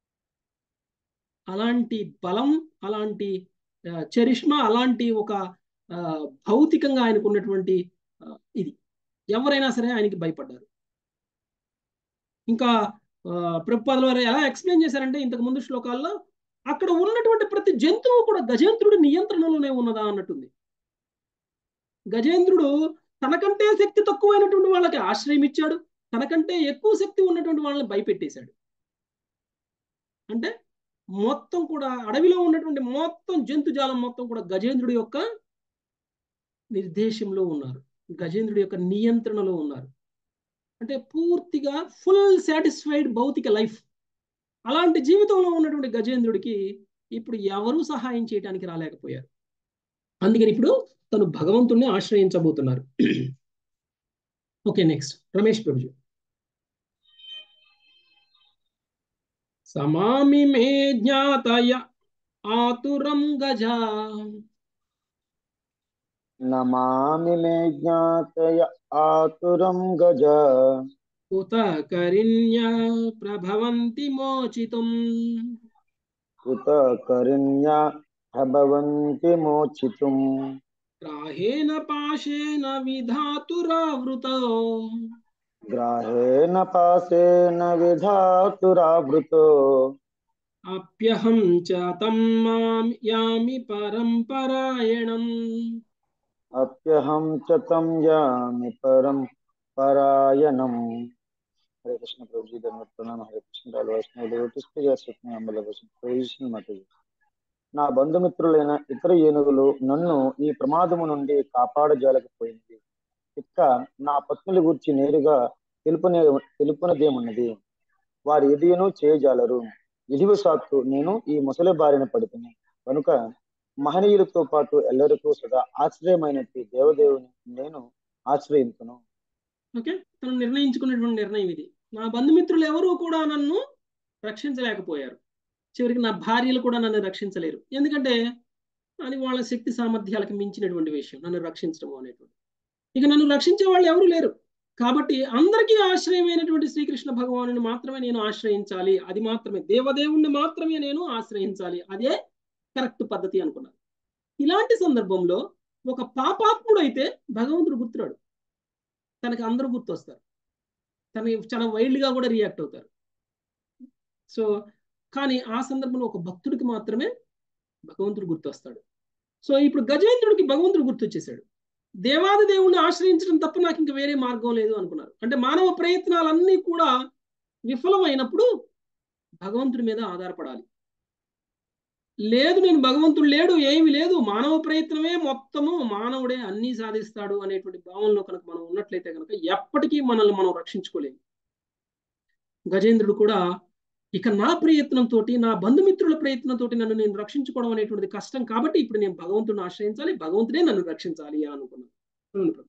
అలాంటి బలం అలాంటి చరిష్మా అలాంటి ఒక భౌతికంగా ఆయనకు ఉన్నటువంటి ఇది ఎవరైనా సరే ఆయనకి భయపడ్డారు ఇంకా ప్రభుపాదుల వారు ఎలా ఎక్స్ప్లెయిన్ చేశారంటే ఇంతకు ముందు శ్లోకాల్లో అక్కడ ఉన్నటువంటి ప్రతి జంతువు కూడా గజేంద్రుడి నియంత్రణలోనే ఉన్నదా అన్నట్టుంది గజేంద్రుడు తనకంటే శక్తి తక్కువైనటువంటి వాళ్ళకి ఆశ్రయం ఇచ్చాడు తనకంటే ఎక్కువ శక్తి ఉన్నటువంటి వాళ్ళని భయపెట్టేశాడు అంటే మొత్తం కూడా అడవిలో ఉన్నటువంటి మొత్తం జంతుజాలం మొత్తం కూడా గజేంద్రుడి యొక్క నిర్దేశంలో ఉన్నారు గజేంద్రుడి యొక్క నియంత్రణలో ఉన్నారు అంటే పూర్తిగా ఫుల్ సాటిస్ఫైడ్ భౌతిక లైఫ్ అలాంటి జీవితంలో ఉన్నటువంటి గజేంద్రుడికి ఇప్పుడు ఎవరూ సహాయం చేయడానికి రాలేకపోయారు అందుకని ఇప్పుడు తను భగవంతుణ్ణి ఆశ్రయించబోతున్నారు ఓకే నెక్స్ట్ రమేష్ ప్రభుజీ సమామి మే జ్ఞాతయ ఆతురం గజా నమామి మే జ్ఞాతయ ఆతురం గజ ఉత కరిణ్యా ప్రభవంతి మోచితుం ఉత కరుణ్యా ప్రభవంతి మోచితుం గ్రాహేణ పాశేన విధాతురావృతో గ్రాహేణ పాసేన విధాతురావృతో అప్యహం చ తం మాం యామి పరంపరాయణం అప్యహం చ తం యామి పరం పరాయణం హరే కృష్ణ ప్రభుజీ ధన్యవాద ప్రణామ హరే కృష్ణ రాలు వైష్ణవులు స్వప్న అంబల ప్రవేశించిన మాటలు నా బంధుమిత్రులైన ఇతర ఏనుగులు నన్ను ఈ ప్రమాదము నుండి కాపాడజాలకపోయింది ఇక్క నా పత్నుల గురించి నేరుగా తెలుపునే తెలుపునదేమున్నది వారు ఎదియను చేయజాలరు విధివశాత్తు నేను ఈ ముసలి బారిన పడుతుని కనుక మహనీయులతో పాటు ఎల్లరికూ సదా ఆశ్రయమైనట్టు దేవదేవుని నేను ఆశ్రయించును ఓకే తను నిర్ణయించుకున్నటువంటి నిర్ణయం ఇది నా బంధుమిత్రులు ఎవరూ కూడా నన్ను రక్షించలేకపోయారు చివరికి నా భార్యలు కూడా నన్ను రక్షించలేరు ఎందుకంటే అది వాళ్ళ శక్తి సామర్థ్యాలకు మించినటువంటి విషయం నన్ను రక్షించడం అనేటువంటి ఇక నన్ను రక్షించే వాళ్ళు ఎవరు లేరు కాబట్టి అందరికీ ఆశ్రయమైనటువంటి శ్రీకృష్ణ భగవాను మాత్రమే నేను ఆశ్రయించాలి అది మాత్రమే దేవదేవుణ్ణి మాత్రమే నేను ఆశ్రయించాలి అదే కరెక్ట్ పద్ధతి అనుకున్నాను ఇలాంటి సందర్భంలో ఒక పాపాత్ముడు అయితే భగవంతుడు గుర్తురాడు తనకి అందరూ గుర్తొస్తారు తనకి చాలా వైల్డ్గా కూడా రియాక్ట్ అవుతారు సో కానీ ఆ సందర్భంలో ఒక భక్తుడికి మాత్రమే భగవంతుడు గుర్తొస్తాడు సో ఇప్పుడు గజేంద్రుడికి భగవంతుడు గుర్తొచ్చేసాడు దేవాది దేవుణ్ణి ఆశ్రయించడం తప్ప నాకు ఇంకా వేరే మార్గం లేదు అనుకున్నారు అంటే మానవ ప్రయత్నాలన్నీ కూడా విఫలమైనప్పుడు భగవంతుడి మీద ఆధారపడాలి లేదు నేను భగవంతుడు లేడు ఏమి లేదు మానవ ప్రయత్నమే మొత్తము మానవుడే అన్నీ సాధిస్తాడు అనేటువంటి భావనలో కనుక మనం ఉన్నట్లయితే కనుక ఎప్పటికీ మనల్ని మనం రక్షించుకోలేము గజేంద్రుడు కూడా ఇక నా ప్రయత్నంతో నా బంధుమిత్రుల ప్రయత్నంతో నన్ను నేను రక్షించుకోవడం అనేటువంటిది కష్టం కాబట్టి ఇప్పుడు నేను భగవంతుడిని ఆశ్రయించాలి భగవంతుడే నన్ను రక్షించాలి అని అనుకున్నాను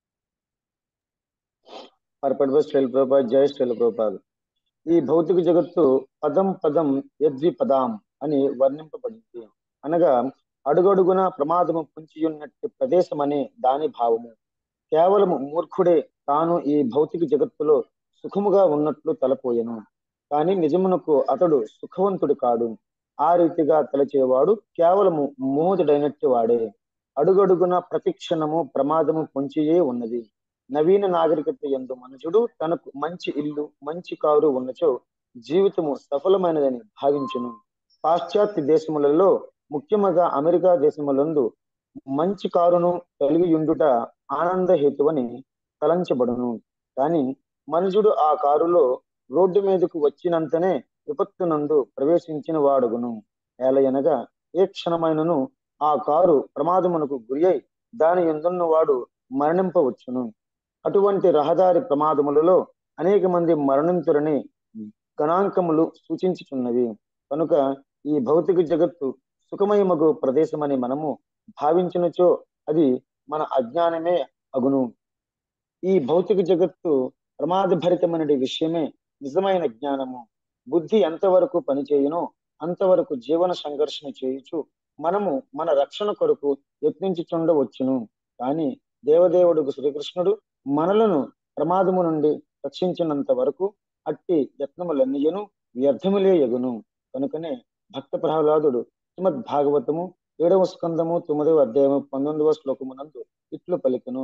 పర్పట్ బస్ స్టైల్ ప్రభుపాద్ జయ స్టైల్ ప్రభుపాద్ ఈ భౌతిక జగత్తు పదం పదం యద్వి పదాం అని వర్ణింపబడింది అనగా అడుగడుగున ప్రమాదము పొంచియున్నట్టు ప్రదేశం అనే దాని భావము కేవలము మూర్ఖుడే తాను ఈ భౌతిక జగత్తులో సుఖముగా ఉన్నట్లు తలపోయెను కానీ నిజమునకు అతడు సుఖవంతుడు కాడు ఆ రీతిగా తలచేవాడు కేవలము మోదుడైనట్టు వాడే అడుగడుగున ప్రతిక్షణము ప్రమాదము పొంచియే ఉన్నది నవీన నాగరికత ఎందు మనుషుడు తనకు మంచి ఇల్లు మంచి కారు ఉన్నచో జీవితము సఫలమైనదని భావించును పాశ్చాత్య దేశములలో ముఖ్యముగా అమెరికా దేశములందు మంచి కారును కలిగి ఉండుట ఆనంద హేతువని తలంచబడును కానీ మనుషుడు ఆ కారులో రోడ్డు మీదకు వచ్చినంతనే విపత్తునందు ప్రవేశించిన వాడుగును ఏలయనగా ఏ క్షణమైనను ఆ కారు ప్రమాదమునకు గురి అయి దాని ఎందున్న వాడు మరణింపవచ్చును అటువంటి రహదారి ప్రమాదములలో అనేక మంది మరణింతురని గణాంకములు సూచించుచున్నవి కనుక ఈ భౌతిక జగత్తు సుఖమయమగు ప్రదేశమని మనము భావించినచో అది మన అజ్ఞానమే అగును ఈ భౌతిక జగత్తు ప్రమాదభరితమైన విషయమే నిజమైన జ్ఞానము బుద్ధి ఎంతవరకు పనిచేయునో అంతవరకు జీవన సంఘర్షణ చేయుచు మనము మన రక్షణ కొరకు యత్నించుచుండవచ్చును కానీ దేవదేవుడు శ్రీకృష్ణుడు మనలను ప్రమాదము నుండి రక్షించినంత వరకు అట్టి యత్నములన్నీయను వ్యర్థములే ఎగును కనుకనే భక్త ప్రహ్లాదుడు శ్రీమద్ భాగవతము ఏడవ స్కందము తొమ్మిదవ అధ్యాయము పంతొమ్మిదవ శ్లోకమునందు ఇట్లు పలికను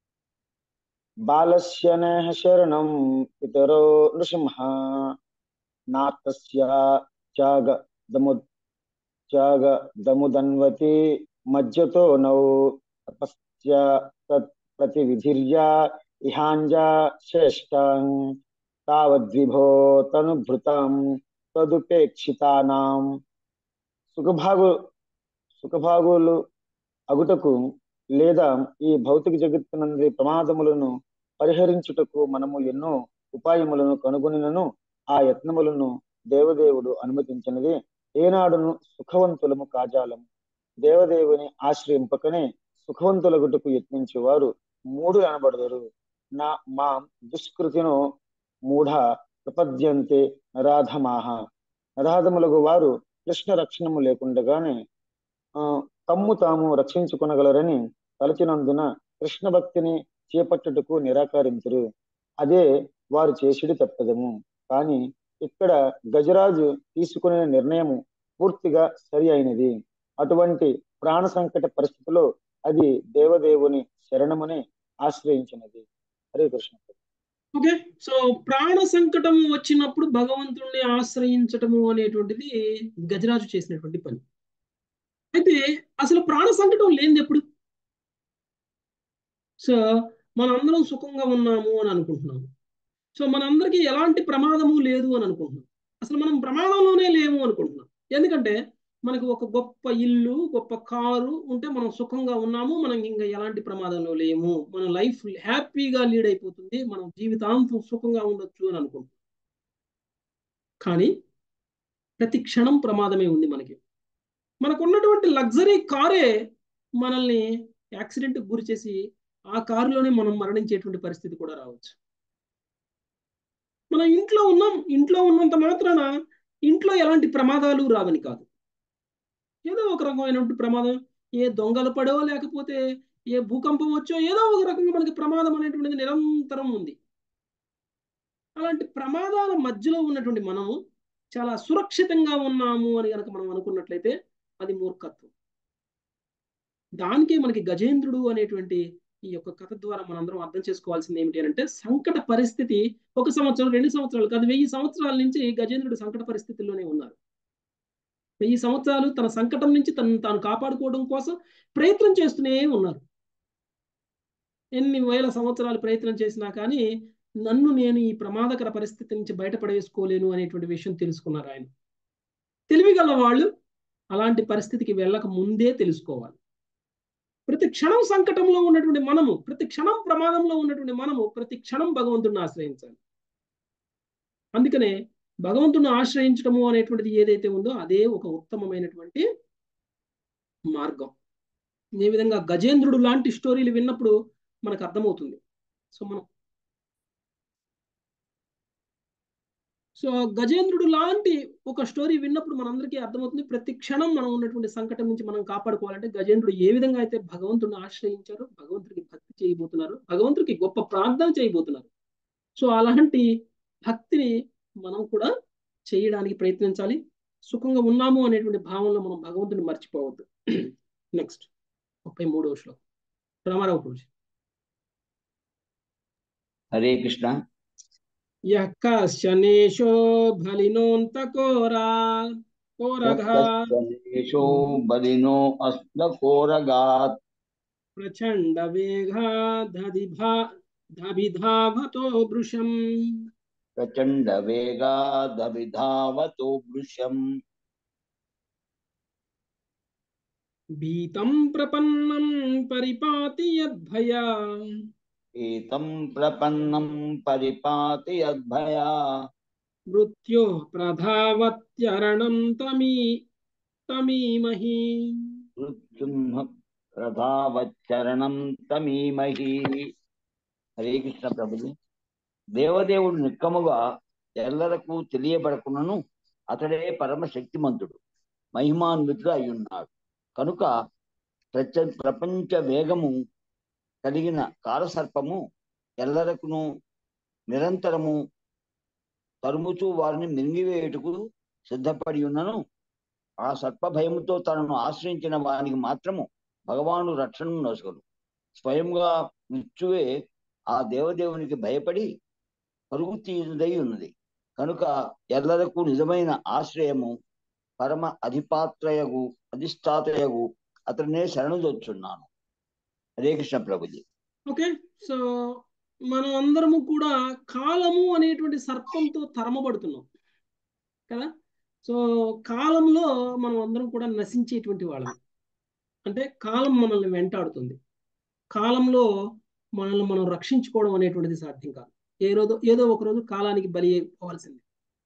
బాలస్య నేహ శరణం పితరో నృసింహ నాతస్య త్యాగ దము త్యాగ దముదన్వతి మధ్యతో నౌ తపస్య తత్ ప్రతివిధిర్య ఇహాంజా శ్రేష్టం తావద్విభో తనుభృతం తదుపేక్షితానాం సుఖభాగు సుఖభాగులు అగుటకు లేదా ఈ భౌతిక జగత్తునంది ప్రమాదములను పరిహరించుటకు మనము ఎన్నో ఉపాయములను కనుగొనినను ఆ యత్నములను దేవదేవుడు అనుమతించినది ఏనాడును సుఖవంతులము కాజాలము దేవదేవుని ఆశ్రయింపకనే సుఖవంతులగుటకు యత్నించేవారు మూడు అనబడదరు నా మా దుష్కృతిను మూఢ ప్రపద్యంతే నరాధమాహ నరాధములకు వారు కృష్ణ రక్షణము లేకుండగానే ఆ తమ్ము తాము రక్షించుకొనగలరని తలచినందున కృష్ణ భక్తిని చేపట్టుటకు నిరాకరించరు అదే వారు చేసిడి తప్పదము కానీ ఇక్కడ గజరాజు తీసుకునే నిర్ణయము పూర్తిగా సరి అయినది అటువంటి ప్రాణ సంకట పరిస్థితిలో అది దేవదేవుని శరణమునే ఆశ్రయించినది హరే కృష్ణ ఓకే సో ప్రాణ సంకటం వచ్చినప్పుడు భగవంతుణ్ణి ఆశ్రయించటము అనేటువంటిది గజరాజు చేసినటువంటి పని అయితే అసలు ప్రాణ సంకటం లేనిది ఎప్పుడు సో మనందరం సుఖంగా ఉన్నాము అని అనుకుంటున్నాము సో మనందరికీ ఎలాంటి ప్రమాదము లేదు అని అనుకుంటున్నాం అసలు మనం ప్రమాదంలోనే లేము అనుకుంటున్నాం ఎందుకంటే మనకు ఒక గొప్ప ఇల్లు గొప్ప కారు ఉంటే మనం సుఖంగా ఉన్నాము మనం ఇంకా ఎలాంటి ప్రమాదంలో లేము మన లైఫ్ హ్యాపీగా లీడ్ అయిపోతుంది మనం జీవితాంతం సుఖంగా ఉండొచ్చు అని అనుకుంటున్నాం కానీ ప్రతి క్షణం ప్రమాదమే ఉంది మనకి మనకు ఉన్నటువంటి లగ్జరీ కారే మనల్ని యాక్సిడెంట్కి గురి చేసి ఆ కారులోనే మనం మరణించేటువంటి పరిస్థితి కూడా రావచ్చు మనం ఇంట్లో ఉన్నాం ఇంట్లో ఉన్నంత మాత్రాన ఇంట్లో ఎలాంటి ప్రమాదాలు రావని కాదు ఏదో ఒక రకమైనటువంటి ప్రమాదం ఏ దొంగలు పడో లేకపోతే ఏ భూకంపం వచ్చో ఏదో ఒక రకంగా మనకి ప్రమాదం అనేటువంటిది నిరంతరం ఉంది అలాంటి ప్రమాదాల మధ్యలో ఉన్నటువంటి మనము చాలా సురక్షితంగా ఉన్నాము అని కనుక మనం అనుకున్నట్లయితే అది మూర్ఖత్వం దానికే మనకి గజేంద్రుడు అనేటువంటి ఈ యొక్క కథ ద్వారా మనందరం అర్థం చేసుకోవాల్సింది ఏమిటి అంటే సంకట పరిస్థితి ఒక సంవత్సరం రెండు సంవత్సరాలు కాదు వెయ్యి సంవత్సరాల నుంచి గజేంద్రుడు సంకట పరిస్థితుల్లోనే ఉన్నారు వెయ్యి సంవత్సరాలు తన సంకటం నుంచి తను తాను కాపాడుకోవడం కోసం ప్రయత్నం చేస్తూనే ఉన్నారు ఎన్ని వేల సంవత్సరాలు ప్రయత్నం చేసినా కానీ నన్ను నేను ఈ ప్రమాదకర పరిస్థితి నుంచి బయటపడేసుకోలేను అనేటువంటి విషయం తెలుసుకున్నారు ఆయన తెలివిగల వాళ్ళు అలాంటి పరిస్థితికి వెళ్ళక ముందే తెలుసుకోవాలి ప్రతి క్షణం సంకటంలో ఉన్నటువంటి మనము ప్రతి క్షణం ప్రమాదంలో ఉన్నటువంటి మనము ప్రతి క్షణం భగవంతుడిని ఆశ్రయించాలి అందుకనే భగవంతుని ఆశ్రయించడము అనేటువంటిది ఏదైతే ఉందో అదే ఒక ఉత్తమమైనటువంటి మార్గం ఏ విధంగా గజేంద్రుడు లాంటి స్టోరీలు విన్నప్పుడు మనకు అర్థమవుతుంది సో మనం సో గజేంద్రుడు లాంటి ఒక స్టోరీ విన్నప్పుడు మనందరికీ అర్థమవుతుంది ప్రతి క్షణం మనం ఉన్నటువంటి సంకటం నుంచి మనం కాపాడుకోవాలంటే గజేంద్రుడు ఏ విధంగా అయితే భగవంతుడిని ఆశ్రయించారో భగవంతుడికి భక్తి చేయబోతున్నారు భగవంతుడికి గొప్ప ప్రార్థన చేయబోతున్నారు సో అలాంటి భక్తిని మనం కూడా చేయడానికి ప్రయత్నించాలి సుఖంగా ఉన్నాము అనేటువంటి భావంలో మనం భగవంతుని మర్చిపోవద్దు నెక్స్ట్ ముప్పై మూడవ శ్లోకం రామారావు గురించి హరే కృష్ణ యఃకశ్చనేషో బలినోంతకోరా కోరఘా యఃకశ్చనేషో బలినో అస్త్రకోరగాత్ ప్రచండ వేగా దధిభా దభిధావతో వృషం ప్రచండ వేగాదభిధావతో వృషం భీతం ప్రపన్నం పరిపాతి యద్భయా ఏతం ప్రపన్నం పరిపాతి యద్భయా మృత్యో ప్రధావత్యరణం తమీ తమీమహి మృత్యుంహ ప్రభావచ్చరణం తమీమహి హరే కృష్ణ ప్రభుజీ దేవదేవుడు నిక్కముగా ఎల్లరకు తెలియబడకున్నను అతడే పరమ శక్తిమంతుడు మహిమాన్వితుడు అయి ఉన్నాడు కనుక ప్రచ ప్రపంచ వేగము కలిగిన కాలసర్పము ఎల్లరకును నిరంతరము తరుముచూ వారిని మింగివేయుటకు సిద్ధపడి ఉన్నను ఆ సర్ప భయముతో తనను ఆశ్రయించిన వానికి మాత్రము భగవాను రక్షణను నొసగను స్వయంగా మృత్యువే ఆ దేవదేవునికి భయపడి పరుగు తీరుదై ఉన్నది కనుక ఎల్లరకు నిజమైన ఆశ్రయము పరమ అధిపాత్రయగు అధిష్టాత్రయగు అతనే శరణుదొచ్చున్నాను హరే కృష్ణ ప్రభుజీ ఓకే సో మనం అందరము కూడా కాలము అనేటువంటి సర్పంతో తరమబడుతున్నాం కదా సో కాలంలో మనం అందరం కూడా నశించేటువంటి వాళ్ళం అంటే కాలం మనల్ని వెంటాడుతుంది కాలంలో మనల్ని మనం రక్షించుకోవడం అనేటువంటిది సాధ్యం కాదు ఏ రోజు ఏదో ఒక రోజు కాలానికి బలి అయిపోవాల్సింది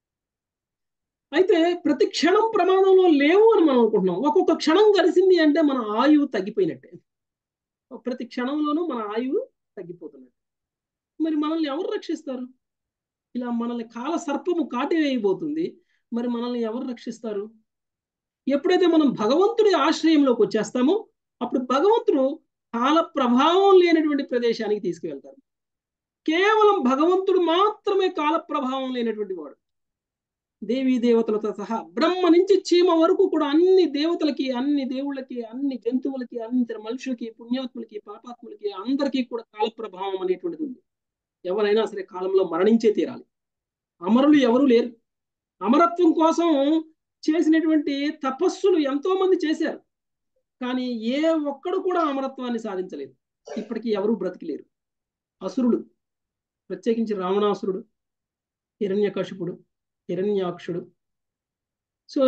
అయితే ప్రతి క్షణం ప్రమాదంలో లేవు అని మనం అనుకుంటున్నాం ఒక్కొక్క క్షణం కలిసింది అంటే మన ఆయువు తగ్గిపోయినట్టే ప్రతి క్షణంలోనూ మన ఆయువు తగ్గిపోతున్నట్టు మరి మనల్ని ఎవరు రక్షిస్తారు ఇలా మనల్ని కాల సర్పము కాటి వేయబోతుంది మరి మనల్ని ఎవరు రక్షిస్తారు ఎప్పుడైతే మనం భగవంతుడి ఆశ్రయంలోకి వచ్చేస్తామో అప్పుడు భగవంతుడు కాల ప్రభావం లేనటువంటి ప్రదేశానికి తీసుకువెళ్తారు కేవలం భగవంతుడు మాత్రమే కాల ప్రభావం లేనటువంటి వాడు దేవీ దేవతలతో సహా బ్రహ్మ నుంచి చీమ వరకు కూడా అన్ని దేవతలకి అన్ని దేవుళ్ళకి అన్ని జంతువులకి అన్ని మనుషులకి పుణ్యాత్ములకి పాపాత్ములకి అందరికీ కూడా కాల ప్రభావం అనేటువంటిది ఉంది ఎవరైనా సరే కాలంలో మరణించే తీరాలి అమరులు ఎవరు లేరు అమరత్వం కోసం చేసినటువంటి తపస్సులు ఎంతో మంది చేశారు కానీ ఏ ఒక్కడు కూడా అమరత్వాన్ని సాధించలేదు ఇప్పటికీ ఎవరు బ్రతికిలేరు అసురుడు ప్రత్యేకించి రావణాసురుడు హిరణ్యకశిపుడు హిరణ్యాక్షుడు సో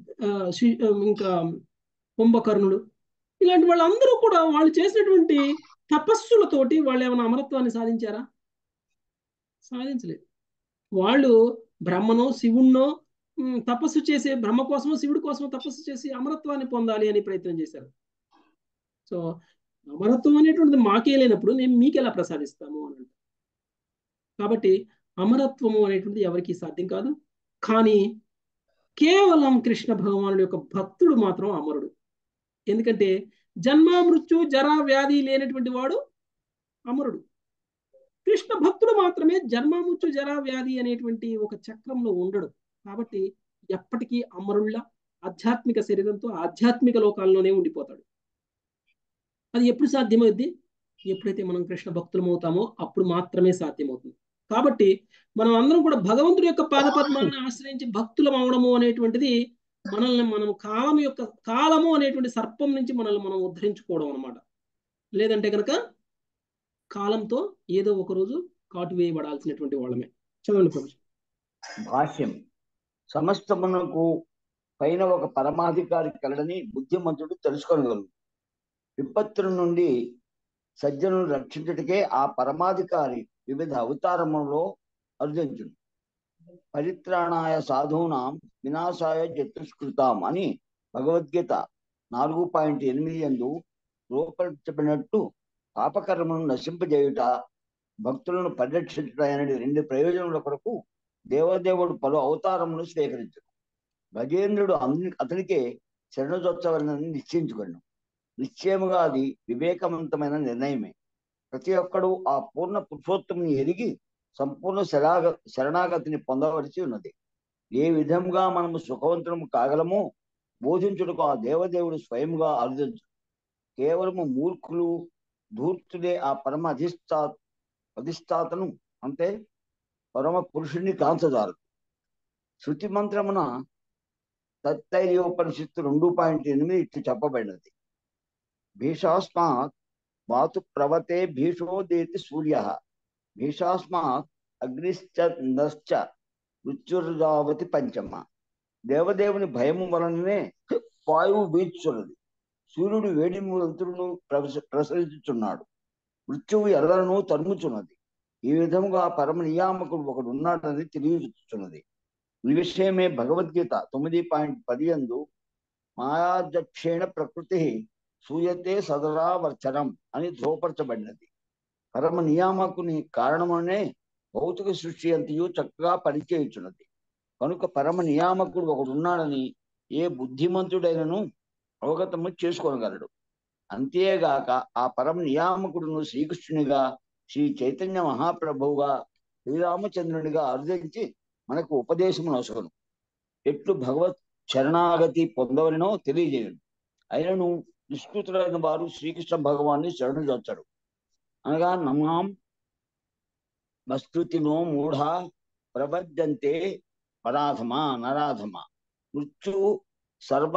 ఇంకా కుంభకర్ణుడు ఇలాంటి వాళ్ళందరూ కూడా వాళ్ళు చేసినటువంటి తపస్సులతోటి వాళ్ళు ఏమైనా అమరత్వాన్ని సాధించారా సాధించలేదు వాళ్ళు బ్రహ్మనో శివుణ్ణో తపస్సు చేసే బ్రహ్మ కోసమో శివుడి కోసమో తపస్సు చేసి అమరత్వాన్ని పొందాలి అని ప్రయత్నం చేశారు సో అమరత్వం అనేటువంటిది మాకే లేనప్పుడు నేను మీకు ఎలా ప్రసాదిస్తాము అని కాబట్టి అమరత్వము అనేటువంటిది ఎవరికి సాధ్యం కాదు కానీ కేవలం కృష్ణ భగవానుడి యొక్క భక్తుడు మాత్రం అమరుడు ఎందుకంటే జన్మ మృత్యు జరా వ్యాధి లేనటువంటి వాడు అమరుడు కృష్ణ భక్తుడు మాత్రమే జన్మ మృత్యు జరా వ్యాధి అనేటువంటి ఒక చక్రంలో ఉండడు కాబట్టి ఎప్పటికీ అమరుళ్ళ ఆధ్యాత్మిక శరీరంతో ఆధ్యాత్మిక లోకాల్లోనే ఉండిపోతాడు అది ఎప్పుడు సాధ్యమవుద్ది ఎప్పుడైతే మనం కృష్ణ భక్తులం అవుతామో అప్పుడు మాత్రమే సాధ్యమవుతుంది కాబట్టి మనం అందరం కూడా భగవంతుడి యొక్క పాదపద్మాలను ఆశ్రయించి భక్తులం అవడము అనేటువంటిది మనల్ని మనం కాలం యొక్క కాలము అనేటువంటి సర్పం నుంచి మనల్ని మనం ఉద్ధరించుకోవడం అనమాట లేదంటే కనుక కాలంతో ఏదో ఒక రోజు కాటు వేయబడాల్సినటువంటి వాళ్ళమే చదవండి ప్రభు భాష్యం సమస్తమునకు పైన ఒక పరమాధికారి కలడని బుద్ధిమంతుడు తెలుసుకోగలడు విపత్తుల నుండి సజ్జను రక్షించుటకే ఆ పరమాధికారి వివిధ అవతారములలో అర్జించును పరిత్రాణాయ సాధూనాం వినాశాయ చతుష్కృతాం అని భగవద్గీత నాలుగు పాయింట్ ఎనిమిది ఎందు రూపొందించబడినట్టు పాపకర్మను నశింపజేయుట భక్తులను పరిరక్షించుట అనే రెండు ప్రయోజనముల కొరకు దేవదేవుడు పలు అవతారమును స్వీకరించను గజేంద్రుడు అన్ని అతనికే శరణుజొచ్చవలనని నిశ్చయించుకున్నాను నిశ్చయముగా అది వివేకవంతమైన నిర్ణయమే ప్రతి ఒక్కడు ఆ పూర్ణ పురుషోత్తముని ఎరిగి సంపూర్ణ శరాగ శరణాగతిని పొందవలసి ఉన్నది ఏ విధంగా మనము సుఖవంతులము కాగలమో బోధించుటకు ఆ దేవదేవుడు స్వయంగా అర్థించు కేవలము మూర్ఖులు ధూర్తులే ఆ పరమ అధిష్టా అధిష్టాతను అంటే పరమ పురుషుణ్ణి కాంచదారు శృతి మంత్రమున తత్తైర్యోపనిషత్తు రెండు పాయింట్ ఎనిమిది ఇట్లు చెప్పబడినది భీషాస్మాత్ మాతు ప్రవతే భీషోదేతి సూర్య భీషాస్మాత్ అగ్నిశ్చ నశ్చ మృత్యుర్జావతి పంచమ దేవదేవుని భయము వలననే వాయువు వీచున్నది సూర్యుడు వేడి వెలుతురును ప్రస ప్రసరించుచున్నాడు మృత్యువు ఎర్రలను తరుముచున్నది ఈ విధముగా పరమ నియామకుడు ఒకడు ఉన్నాడని తెలియచున్నది ఈ విషయమే భగవద్గీత తొమ్మిది పాయింట్ పది అందు మాయాధ్యక్షేణ ప్రకృతి సూయతే సదరా వర్చనం అని ధ్రువపరచబడినది పరమ నియామకుని కారణమనే భౌతిక సృష్టి అంతయు చక్కగా పనిచేయుచున్నది కనుక పరమ నియామకుడు ఒకడు ఉన్నాడని ఏ బుద్ధిమంతుడైనను అవగతము చేసుకోగలడు అంతేగాక ఆ పరమ నియామకుడును శ్రీకృష్ణునిగా శ్రీ చైతన్య మహాప్రభువుగా శ్రీరామచంద్రునిగా అర్థించి మనకు ఉపదేశము నొసగను ఎట్లు భగవత్ శరణాగతి పొందవలనో తెలియజేయను అయినను నిష్కృతులైన వారు శ్రీకృష్ణ భగవాన్ని శరణు చొచ్చాడు అనగా నమాం మస్కృతినో మూఢ ప్రబద్ధంతే పరాధమా నరాధమా మృత్యు సర్వ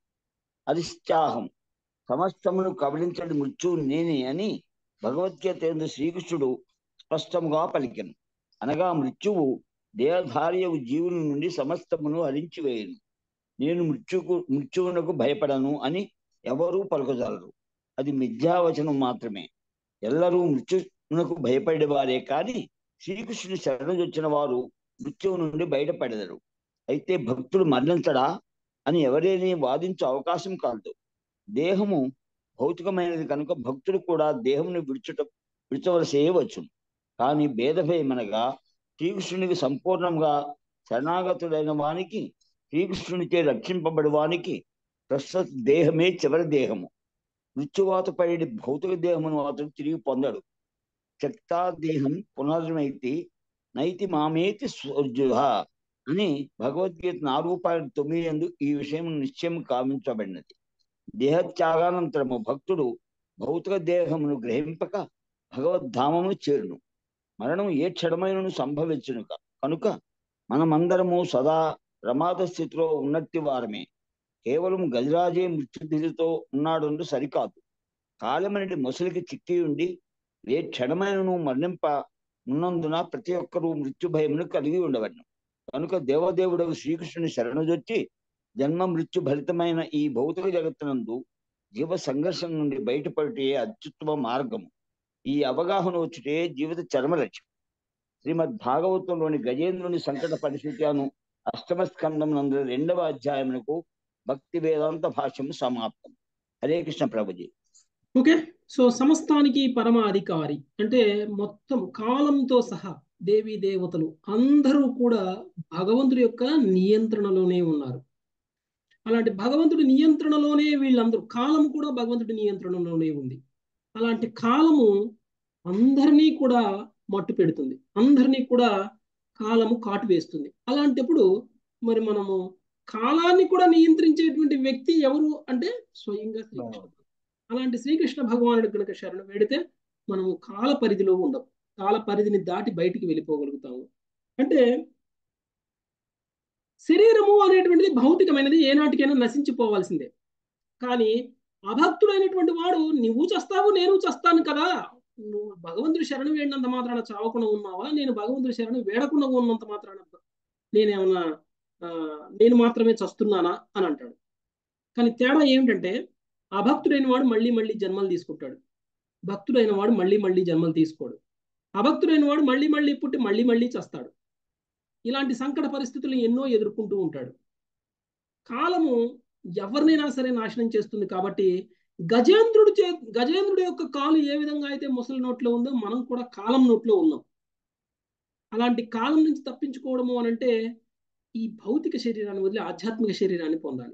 అరిష్టాహం సమస్తమును కబలించడి మృత్యువు నేనే అని భగవద్గీత ఎందు శ్రీకృష్ణుడు స్పష్టంగా పలికెను అనగా మృత్యువు దేహధార్యవు జీవుని నుండి సమస్తమును హరించివేయను నేను మృత్యుకు మృత్యువునకు భయపడను అని ఎవరూ పలుకజాలరు అది మిథ్యావచనం మాత్రమే ఎల్లరూ మృత్యువునకు భయపడేవారే కానీ శ్రీకృష్ణుని శరణొచ్చిన వారు మృత్యువు నుండి బయటపడెదరు అయితే భక్తుడు మరణించడా అని ఎవరేని వాదించే అవకాశం కాదు దేహము భౌతికమైనది కనుక భక్తుడు కూడా దేహమును విడుచుట విడిచవలసే వచ్చును కానీ భేదభయమనగా శ్రీకృష్ణునికి సంపూర్ణంగా శరణాగతుడైన వానికి శ్రీకృష్ణునిచే రక్షింపబడి వానికి ప్రస్తుత దేహమే చివరి దేహము మృత్యువాత పడి భౌతిక దేహమును అతడు తిరిగి పొందడు చక్తా దేహం పునర్నైతి నైతి మామేతి స్వర్జుహ అని భగవద్గీత నాలుగు పాయింట్ తొమ్మిది ఎందు ఈ విషయం నిశ్చయం కావించబడినది దేహత్యాగానంతరము భక్తుడు భౌతిక దేహమును గ్రహింపక భగవద్ధామము చేరును మరణం ఏ క్షణమైనను సంభవించును కనుక మనమందరము సదా ప్రమాద స్థితిలో ఉన్నట్టి వారమే కేవలం గజరాజే మృత్యుధితో ఉన్నాడు సరికాదు కాలమనటి ముసలికి చిక్కి ఉండి ఏ క్షణమైనను మరణింప ఉన్నందున ప్రతి ఒక్కరూ మృత్యు భయమును కలిగి ఉండవలను కనుక దేవదేవుడు శ్రీకృష్ణుని శరణుజొచ్చి జన్మ మృత్యు భరితమైన ఈ భౌతిక జగత్తునందు జీవ సంఘర్షణ నుండి బయటపడే అత్యుత్తమ మార్గము ఈ అవగాహన వచ్చుటే జీవిత చర్మలక్ష్యం శ్రీమద్ భాగవతంలోని గజేంద్రుని సంకట పరిస్థితి అను అష్టమ స్కందం నందు రెండవ అధ్యాయమునకు భక్తి వేదాంత భాష్యము సమాప్తం హరే కృష్ణ ప్రభుజీ ఓకే సో సమస్తానికి పరమ అధికారి అంటే మొత్తం కాలంతో సహా దేవీ దేవతలు అందరూ కూడా భగవంతుడి యొక్క నియంత్రణలోనే ఉన్నారు అలాంటి భగవంతుడి నియంత్రణలోనే వీళ్ళందరూ కాలం కూడా భగవంతుడి నియంత్రణలోనే ఉంది అలాంటి కాలము అందరినీ కూడా మట్టు పెడుతుంది అందరినీ కూడా కాలము కాటు వేస్తుంది అలాంటప్పుడు మరి మనము కాలాన్ని కూడా నియంత్రించేటువంటి వ్యక్తి ఎవరు అంటే స్వయంగా శ్రీకృష్ణ అలాంటి శ్రీకృష్ణ భగవానుడి కనుక శరణ వేడితే మనము కాల పరిధిలో ఉండం కాల పరిధిని దాటి బయటికి వెళ్ళిపోగలుగుతాము అంటే శరీరము అనేటువంటిది భౌతికమైనది ఏనాటికైనా నశించిపోవాల్సిందే కానీ అభక్తుడైనటువంటి వాడు నువ్వు చస్తావు నేను చస్తాను కదా నువ్వు భగవంతుడి శరణు వేడినంత మాత్రాన చావకుండా ఉన్నావా నేను భగవంతుడి శరణు వేడకుండా ఉన్నంత మాత్రాన నేనేమన్నా నేను మాత్రమే చస్తున్నానా అని అంటాడు కానీ తేడా ఏమిటంటే అభక్తుడైన వాడు మళ్ళీ మళ్ళీ జన్మలు తీసుకుంటాడు భక్తుడైన వాడు మళ్ళీ మళ్ళీ జన్మలు తీసుకోడు అభక్తుడైన వాడు మళ్ళీ మళ్ళీ పుట్టి మళ్ళీ మళ్ళీ చస్తాడు ఇలాంటి సంకట పరిస్థితులు ఎన్నో ఎదుర్కొంటూ ఉంటాడు కాలము ఎవరినైనా సరే నాశనం చేస్తుంది కాబట్టి గజేంద్రుడు చే గజేంద్రుడి యొక్క కాలు ఏ విధంగా అయితే ముసలి నోట్లో ఉందో మనం కూడా కాలం నోట్లో ఉన్నాం అలాంటి కాలం నుంచి తప్పించుకోవడము అని అంటే ఈ భౌతిక శరీరాన్ని వదిలి ఆధ్యాత్మిక శరీరాన్ని పొందాలి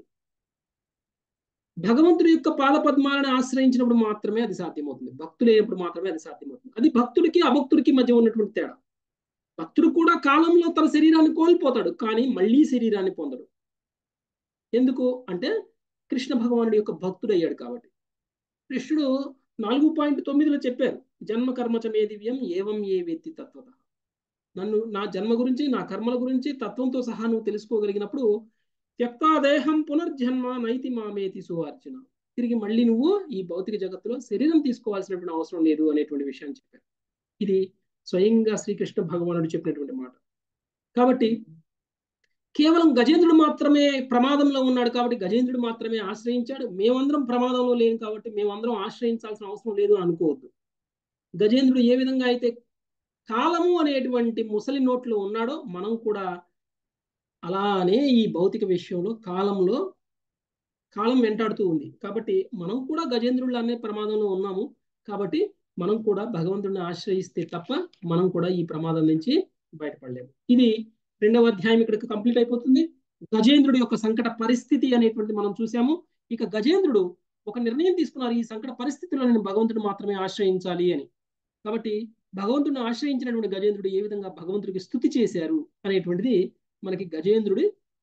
భగవంతుడి యొక్క పాదపద్మాలను ఆశ్రయించినప్పుడు మాత్రమే అది సాధ్యమవుతుంది భక్తులైనప్పుడు మాత్రమే అది సాధ్యమవుతుంది అది భక్తుడికి అభక్తుడికి మధ్య ఉన్నటువంటి తేడా భక్తుడు కూడా కాలంలో తన శరీరాన్ని కోల్పోతాడు కానీ మళ్ళీ శరీరాన్ని పొందడు ఎందుకు అంటే కృష్ణ భగవానుడి యొక్క భక్తుడయ్యాడు కాబట్టి కృష్ణుడు నాలుగు పాయింట్ తొమ్మిదిలో చెప్పారు జన్మ కర్మచమే దివ్యం ఏవం ఏ వ్యక్తి తత్వత నన్ను నా జన్మ గురించి నా కర్మల గురించి తత్వంతో సహా నువ్వు తెలుసుకోగలిగినప్పుడు త్యక్తాదేహం పునర్జన్మ నైతి మామేతి సువార్జున తిరిగి మళ్ళీ నువ్వు ఈ భౌతిక జగత్తులో శరీరం తీసుకోవాల్సినటువంటి అవసరం లేదు అనేటువంటి విషయాన్ని చెప్పారు ఇది స్వయంగా శ్రీకృష్ణ భగవానుడు చెప్పినటువంటి మాట కాబట్టి కేవలం గజేంద్రుడు మాత్రమే ప్రమాదంలో ఉన్నాడు కాబట్టి గజేంద్రుడు మాత్రమే ఆశ్రయించాడు మేమందరం ప్రమాదంలో లేము కాబట్టి మేమందరం ఆశ్రయించాల్సిన అవసరం లేదు అనుకోవద్దు గజేంద్రుడు ఏ విధంగా అయితే కాలము అనేటువంటి ముసలి నోట్లో ఉన్నాడో మనం కూడా అలానే ఈ భౌతిక విషయంలో కాలంలో కాలం వెంటాడుతూ ఉంది కాబట్టి మనం కూడా గజేంద్రుడు అనే ప్రమాదంలో ఉన్నాము కాబట్టి మనం కూడా భగవంతుడిని ఆశ్రయిస్తే తప్ప మనం కూడా ఈ ప్రమాదం నుంచి బయటపడలేము ఇది రెండవ అధ్యాయం ఇక్కడికి కంప్లీట్ అయిపోతుంది గజేంద్రుడి యొక్క సంకట పరిస్థితి అనేటువంటి మనం చూసాము ఇక గజేంద్రుడు ఒక నిర్ణయం తీసుకున్నారు ఈ సంకట పరిస్థితిలో నేను భగవంతుడు మాత్రమే ఆశ్రయించాలి అని కాబట్టి భగవంతుడిని ఆశ్రయించినటువంటి గజేంద్రుడు ఏ విధంగా భగవంతుడికి స్థుతి చేశారు అనేటువంటిది మనకి గజేంద్రుడి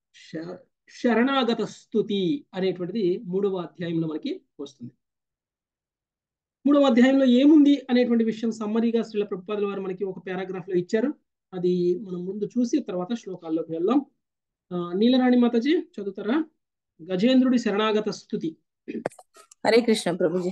శరణాగత స్థుతి అనేటువంటిది మూడవ అధ్యాయంలో మనకి వస్తుంది మూడవ అధ్యాయంలో ఏముంది అనేటువంటి విషయం సమ్మరీగా శ్రీల ప్రభుపాదుల వారు మనకి ఒక పారాగ్రాఫ్ లో ఇచ్చారు అది మనం ముందు చూసి తర్వాత శ్లోకాల్లోకి వెళ్దాం నీలరాణి మాతాజీ చదువుతారా గజేంద్రుడి శరణాగత స్థుతి హరే కృష్ణ ప్రభుజీ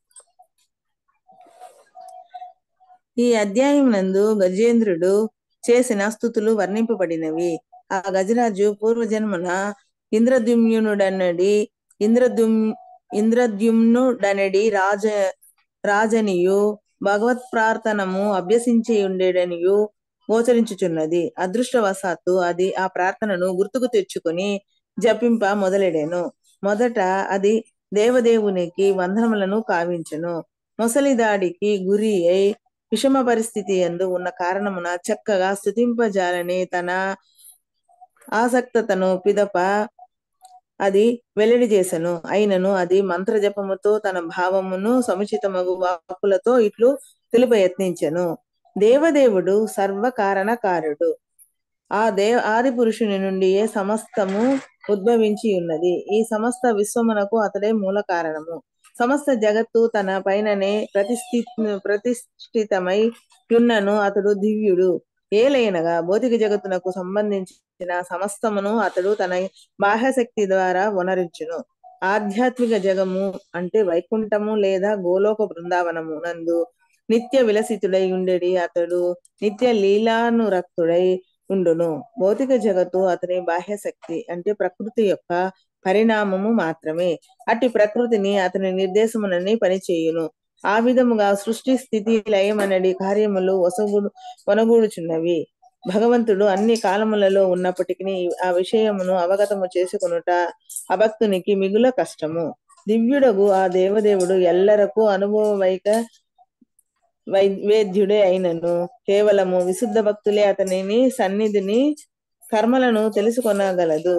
ఈ అధ్యాయం నందు గజేంద్రుడు చేసిన స్థుతులు వర్ణింపబడినవి ఆ గజరాజు పూర్వజన్మన ఇంద్రద్యుమ్నుడనడి ఇంద్రద్యుమ్ ఇంద్రద్యుమ్నుడనడి రాజ రాజనియు భగవత్ ప్రార్థనము అభ్యసించి ఉండేడనియు గోచరించుచున్నది అదృష్టవశాత్తు అది ఆ ప్రార్థనను గుర్తుకు తెచ్చుకుని జపింప మొదలెడెను మొదట అది దేవదేవునికి వందనములను కావించెను మొసలి దాడికి గురి అయి విషమ పరిస్థితి ఎందు ఉన్న కారణమున చక్కగా స్థుతింపజాలని తన ఆసక్తతను పిదప అది వెల్లడి చేసెను అయినను అది మంత్ర జపముతో తన భావమును సముచితమగు వాక్కులతో ఇట్లు తెలుప యత్నించెను దేవదేవుడు సర్వకారణకారుడు ఆ దేవ ఆది పురుషుని నుండి ఏ సమస్తము ఉద్భవించి ఉన్నది ఈ సమస్త విశ్వమునకు అతడే మూల కారణము సమస్త జగత్తు తన పైననే ప్రతిష్ఠి ప్రతిష్ఠితమై ఉన్నను అతడు దివ్యుడు ఏలైనగా భౌతిక జగత్తునకు సంబంధించిన సమస్తమును అతడు తన బాహ్యశక్తి ద్వారా వనరించును ఆధ్యాత్మిక జగము అంటే వైకుంఠము లేదా గోలోక బృందావనము నందు నిత్య విలసితుడై ఉండేడి అతడు నిత్య లీలానురక్తుడై ఉండును భౌతిక జగత్తు అతని బాహ్యశక్తి అంటే ప్రకృతి యొక్క పరిణామము మాత్రమే అట్టి ప్రకృతిని అతని నిర్దేశమునని పనిచేయును ఆ విధముగా సృష్టి స్థితి లయమనడి కార్యములు వసగుడు వనగూడుచున్నవి భగవంతుడు అన్ని కాలములలో ఉన్నప్పటికీ ఆ విషయమును అవగతము చేసుకునుట అభక్తునికి మిగుల కష్టము దివ్యుడగు ఆ దేవదేవుడు ఎల్లరకు అనుభవమైక వై వేద్యుడే అయినను కేవలము విశుద్ధ భక్తులే అతనిని సన్నిధిని కర్మలను తెలుసుకొనగలదు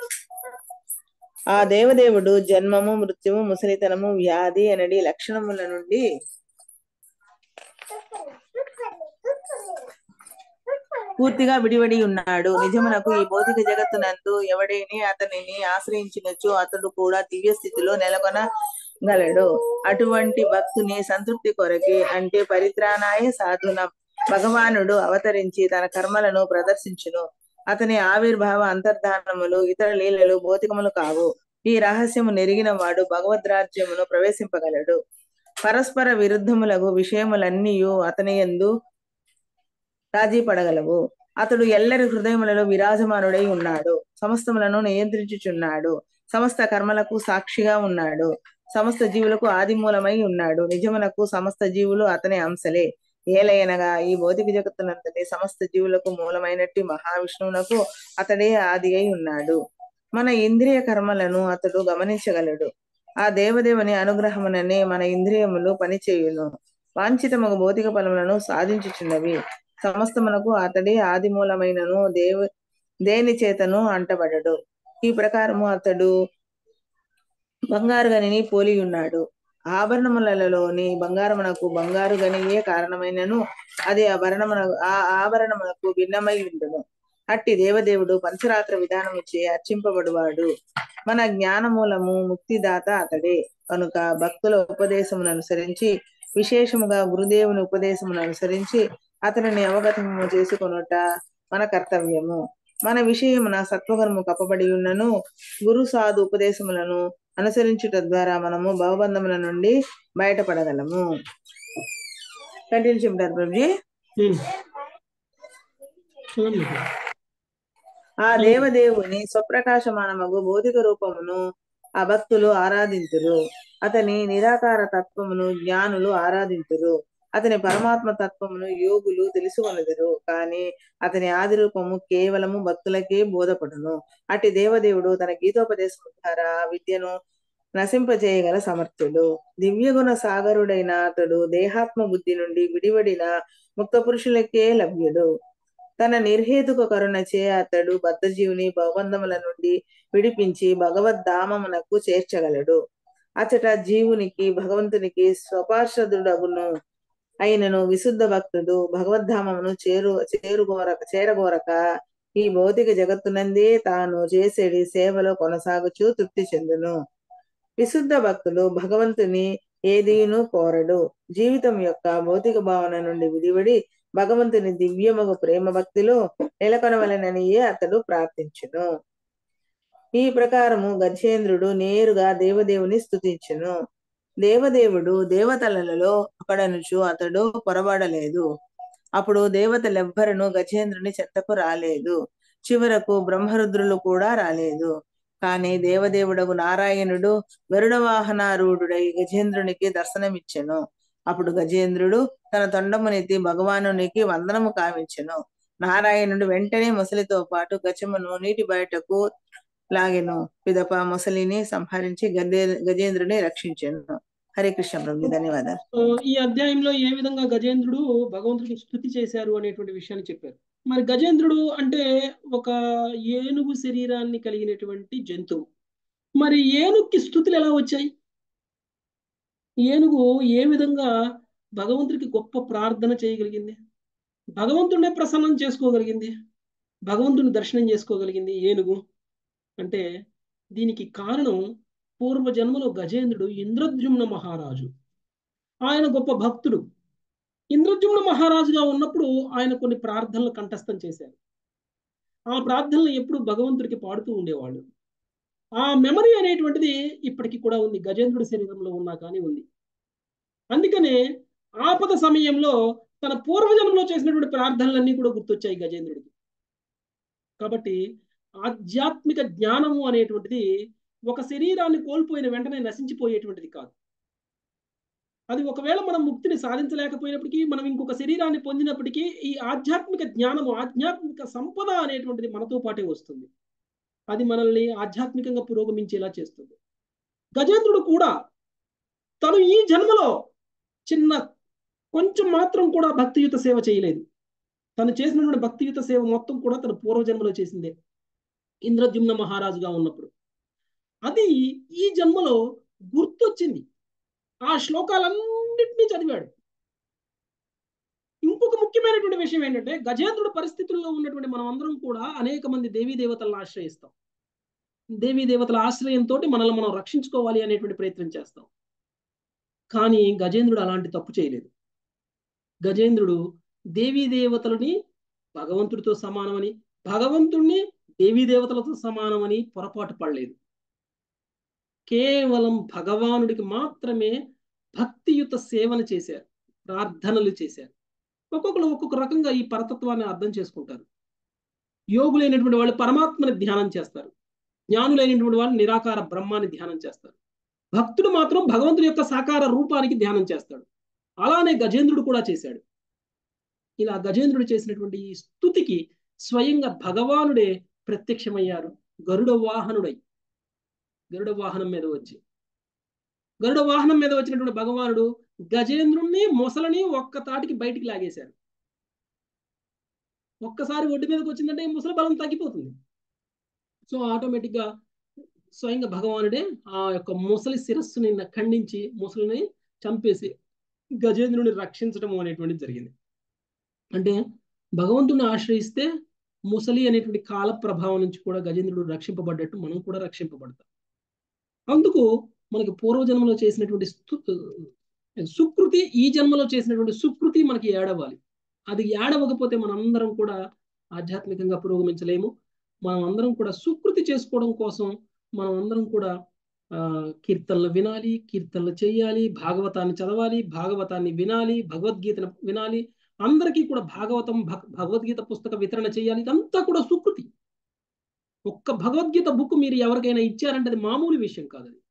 ఆ దేవదేవుడు జన్మము మృత్యువు ముసలితనము వ్యాధి అనడి లక్షణముల నుండి పూర్తిగా విడివడి ఉన్నాడు నిజమునకు ఈ భౌతిక జగత్తునందు ఎవడేని అతనిని ఆశ్రయించినచో అతడు కూడా దివ్య స్థితిలో నెలకొనగలడు అటువంటి భక్తుని సంతృప్తి కొరకి అంటే పరిత్రాణాయ సాధున భగవానుడు అవతరించి తన కర్మలను ప్రదర్శించును అతని ఆవిర్భావ అంతర్ధానములు ఇతర లీలలు భౌతికములు కావు ఈ రహస్యము నెరిగిన వాడు భగవద్రాజ్యమును ప్రవేశింపగలడు పరస్పర విరుద్ధములకు విషయములన్నీయు అతని యందు రాజీ పడగలవు అతడు ఎల్లరి హృదయములలో విరాజమానుడై ఉన్నాడు సమస్తములను నియంత్రించుచున్నాడు సమస్త కర్మలకు సాక్షిగా ఉన్నాడు సమస్త జీవులకు ఆదిమూలమై ఉన్నాడు నిజమునకు సమస్త జీవులు అతని అంశలే ఏలయనగా ఈ భౌతిక జగత్తునంతటి సమస్త జీవులకు మూలమైనట్టి మహావిష్ణువునకు అతడే ఆది అయి ఉన్నాడు మన ఇంద్రియ కర్మలను అతడు గమనించగలడు ఆ దేవదేవుని అనుగ్రహముననే మన ఇంద్రియములు పనిచేయును వాంఛితమగు భౌతిక ఫలములను సాధించుచున్నవి సమస్తమునకు అతడే ఆది మూలమైనను దేవ దేని చేతను అంటబడడు ఈ ప్రకారము అతడు బంగారు గనిని పోలి ఉన్నాడు ఆభరణములలోని బంగారమునకు బంగారు గనియే కారణమైనను అది ఆభరణమున ఆ ఆభరణమునకు భిన్నమై ఉండును అట్టి దేవదేవుడు పంచరాత్ర విధానము చే అర్చింపబడువాడు మన జ్ఞానమూలము ముక్తిదాత అతడే కనుక భక్తుల ఉపదేశమును అనుసరించి విశేషముగా గురుదేవుని ఉపదేశమును అనుసరించి అతనిని అవగతము చేసుకొనుట మన కర్తవ్యము మన విషయమున సత్వగుణము కప్పబడి ఉన్నను గురు సాధు ఉపదేశములను అనుసరించుట ద్వారా మనము భవబంధముల నుండి బయటపడగలము కంటిన్యూ చెప్తారు ప్రభుజీ ఉమ్. చూడండి ఇక్కడ. ఆ దేవదేవుని స్వప్రకాశమానమగు భౌతిక రూపమును ఆ భక్తులు ఆరాధింతురు అతని నిరాకార తత్వమును జ్ఞానులు ఆరాధింతురు అతని పరమాత్మ తత్వమును యోగులు తెలుసుకొనదురు కానీ అతని ఆది రూపము కేవలము భక్తులకే బోధపడును అట్టి దేవదేవుడు తన గీతోపదేశం ద్వారా ఆ విద్యను నశింపజేయగల సమర్థుడు దివ్యగుణ సాగరుడైన అతడు దేహాత్మ బుద్ధి నుండి విడివడిన ముక్త పురుషులకే లభ్యుడు తన నిర్హేతుక కరుణచే అతడు బద్ధజీవుని భవబంధముల నుండి విడిపించి భగవద్ధామమునకు చేర్చగలడు అచట జీవునికి భగవంతునికి స్వపార్షదుడగును అయినను విశుద్ధ భక్తుడు భగవద్ధామమును చేరు చేరుగోరక చేరగోరక ఈ భౌతిక జగత్తునందే తాను చేసేడి సేవలో కొనసాగుచూ తృప్తి చెందును విశుద్ధ భక్తులు భగవంతుని ఏదీను కోరడు జీవితం యొక్క భౌతిక భావన నుండి విడివడి భగవంతుని దివ్యమగు ప్రేమ భక్తిలో నెలకొనవలననియే అతడు ప్రార్థించును ఈ ప్రకారము గజేంద్రుడు నేరుగా దేవదేవుని స్తుతించును దేవదేవుడు దేవతలలో ఒకడనుచు అతడు పొరబడలేదు అప్పుడు దేవతలెవ్వరను గజేంద్రుని చెత్తకు రాలేదు చివరకు బ్రహ్మరుద్రులు కూడా రాలేదు కాని దేవదేవుడగు నారాయణుడు గరుడ వాహనారూఢుడై గజేంద్రునికి దర్శనమిచ్చెను అప్పుడు గజేంద్రుడు తన తొండమునెత్తి భగవానునికి వందనము కావించెను నారాయణుడు వెంటనే ముసలితో పాటు గజమును నీటి బయటకు లాగెను పిదప ముసలిని సంహరించి గదే గజేంద్రుని రక్షించెను హరే కృష్ణ ప్రభు ధన్యవాదాలు ఆ, ఈ అధ్యాయంలో ఏ విధంగా గజేంద్రుడు భగవంతుడికి స్థుతి చేశారు అనేటువంటి విషయాన్ని చెప్పారు మరి గజేంద్రుడు అంటే ఒక ఏనుగు శరీరాన్ని కలిగినటువంటి జంతువు మరి ఏనుగుకి స్థుతులు ఎలా వచ్చాయి ఏనుగు ఏ విధంగా భగవంతుడికి గొప్ప ప్రార్థన చేయగలిగింది భగవంతుడినే ప్రసన్నం చేసుకోగలిగింది భగవంతుని దర్శనం చేసుకోగలిగింది ఏనుగు అంటే దీనికి కారణం పూర్వజన్మలో గజేంద్రుడు ఇంద్రద్యుమ్న మహారాజు ఆయన గొప్ప భక్తుడు ఇంద్రద్యుమ్న మహారాజుగా ఉన్నప్పుడు ఆయన కొన్ని ప్రార్థనలు కంఠస్థం చేశారు ఆ ప్రార్థనలు ఎప్పుడు భగవంతుడికి పాడుతూ ఉండేవాళ్ళు ఆ మెమరీ అనేటువంటిది ఇప్పటికి కూడా ఉంది గజేంద్రుడి శరీరంలో ఉన్నా కానీ ఉంది అందుకనే ఆపద సమయంలో తన పూర్వజన్మలో చేసినటువంటి ప్రార్థనలన్నీ కూడా గుర్తొచ్చాయి గజేంద్రుడికి కాబట్టి ఆధ్యాత్మిక జ్ఞానము అనేటువంటిది ఒక శరీరాన్ని కోల్పోయిన వెంటనే నశించిపోయేటువంటిది కాదు అది ఒకవేళ మనం ముక్తిని సాధించలేకపోయినప్పటికీ మనం ఇంకొక శరీరాన్ని పొందినప్పటికీ ఈ ఆధ్యాత్మిక జ్ఞానము ఆధ్యాత్మిక సంపద అనేటువంటిది మనతో పాటే వస్తుంది అది మనల్ని ఆధ్యాత్మికంగా పురోగమించేలా చేస్తుంది గజేంద్రుడు కూడా తను ఈ జన్మలో చిన్న కొంచెం మాత్రం కూడా భక్తియుత సేవ చేయలేదు తను చేసినటువంటి భక్తియుత సేవ మొత్తం కూడా తన పూర్వజన్మలో చేసిందే ఇంద్రద్యుమ్న మహారాజుగా ఉన్నప్పుడు అది ఈ జన్మలో గుర్తొచ్చింది ఆ శ్లోకాలన్నింటినీ చదివాడు ఇంకొక ముఖ్యమైనటువంటి విషయం ఏంటంటే గజేంద్రుడి పరిస్థితుల్లో ఉన్నటువంటి మనం అందరం కూడా అనేక మంది దేవీ దేవతలను ఆశ్రయిస్తాం దేవీ దేవతల ఆశ్రయంతో మనల్ని మనం రక్షించుకోవాలి అనేటువంటి ప్రయత్నం చేస్తాం కానీ గజేంద్రుడు అలాంటి తప్పు చేయలేదు గజేంద్రుడు దేవీ దేవతలని భగవంతుడితో సమానమని భగవంతుణ్ణి దేవీ దేవతలతో సమానమని పొరపాటు పడలేదు కేవలం భగవానుడికి మాత్రమే భక్తియుత సేవను చేశారు ప్రార్థనలు చేశారు ఒక్కొక్కరు ఒక్కొక్క రకంగా ఈ పరతత్వాన్ని అర్థం చేసుకుంటారు యోగులైనటువంటి వాళ్ళు పరమాత్మని ధ్యానం చేస్తారు జ్ఞానులైనటువంటి వాళ్ళు నిరాకార బ్రహ్మాన్ని ధ్యానం చేస్తారు భక్తుడు మాత్రం భగవంతుడి యొక్క సాకార రూపానికి ధ్యానం చేస్తాడు అలానే గజేంద్రుడు కూడా చేశాడు ఇలా గజేంద్రుడు చేసినటువంటి ఈ స్థుతికి స్వయంగా భగవానుడే ప్రత్యక్షమయ్యారు గరుడ వాహనుడై గరుడ వాహనం మీద వచ్చి గరుడ వాహనం మీద వచ్చినటువంటి భగవానుడు గజేంద్రుణ్ణి మొసలని ఒక్క తాటికి బయటికి లాగేశారు ఒక్కసారి ఒడ్డు మీదకి వచ్చిందంటే ముసలి బలం తగ్గిపోతుంది సో ఆటోమేటిక్గా స్వయంగా భగవానుడే ఆ యొక్క ముసలి శిరస్సుని ఖండించి ముసలిని చంపేసి గజేంద్రుని రక్షించడం అనేటువంటిది జరిగింది అంటే భగవంతుని ఆశ్రయిస్తే ముసలి అనేటువంటి కాల ప్రభావం నుంచి కూడా గజేంద్రుడు రక్షింపబడ్డట్టు మనం కూడా రక్షింపబడతాం అందుకు మనకి పూర్వజన్మలో చేసినటువంటి సుకృతి ఈ జన్మలో చేసినటువంటి సుకృతి మనకి ఏడవాలి అది ఏడవకపోతే మనందరం కూడా ఆధ్యాత్మికంగా పురోగమించలేము మనం అందరం కూడా సుకృతి చేసుకోవడం కోసం మనం అందరం కూడా ఆ కీర్తనలు వినాలి కీర్తనలు చేయాలి భాగవతాన్ని చదవాలి భాగవతాన్ని వినాలి భగవద్గీతను వినాలి అందరికీ కూడా భాగవతం భగవద్గీత పుస్తక వితరణ చేయాలి ఇదంతా కూడా సుకృతి ఒక్క భగవద్గీత బుక్ మీరు ఎవరికైనా ఇచ్చారంటే అది మామూలు విషయం కాదు అది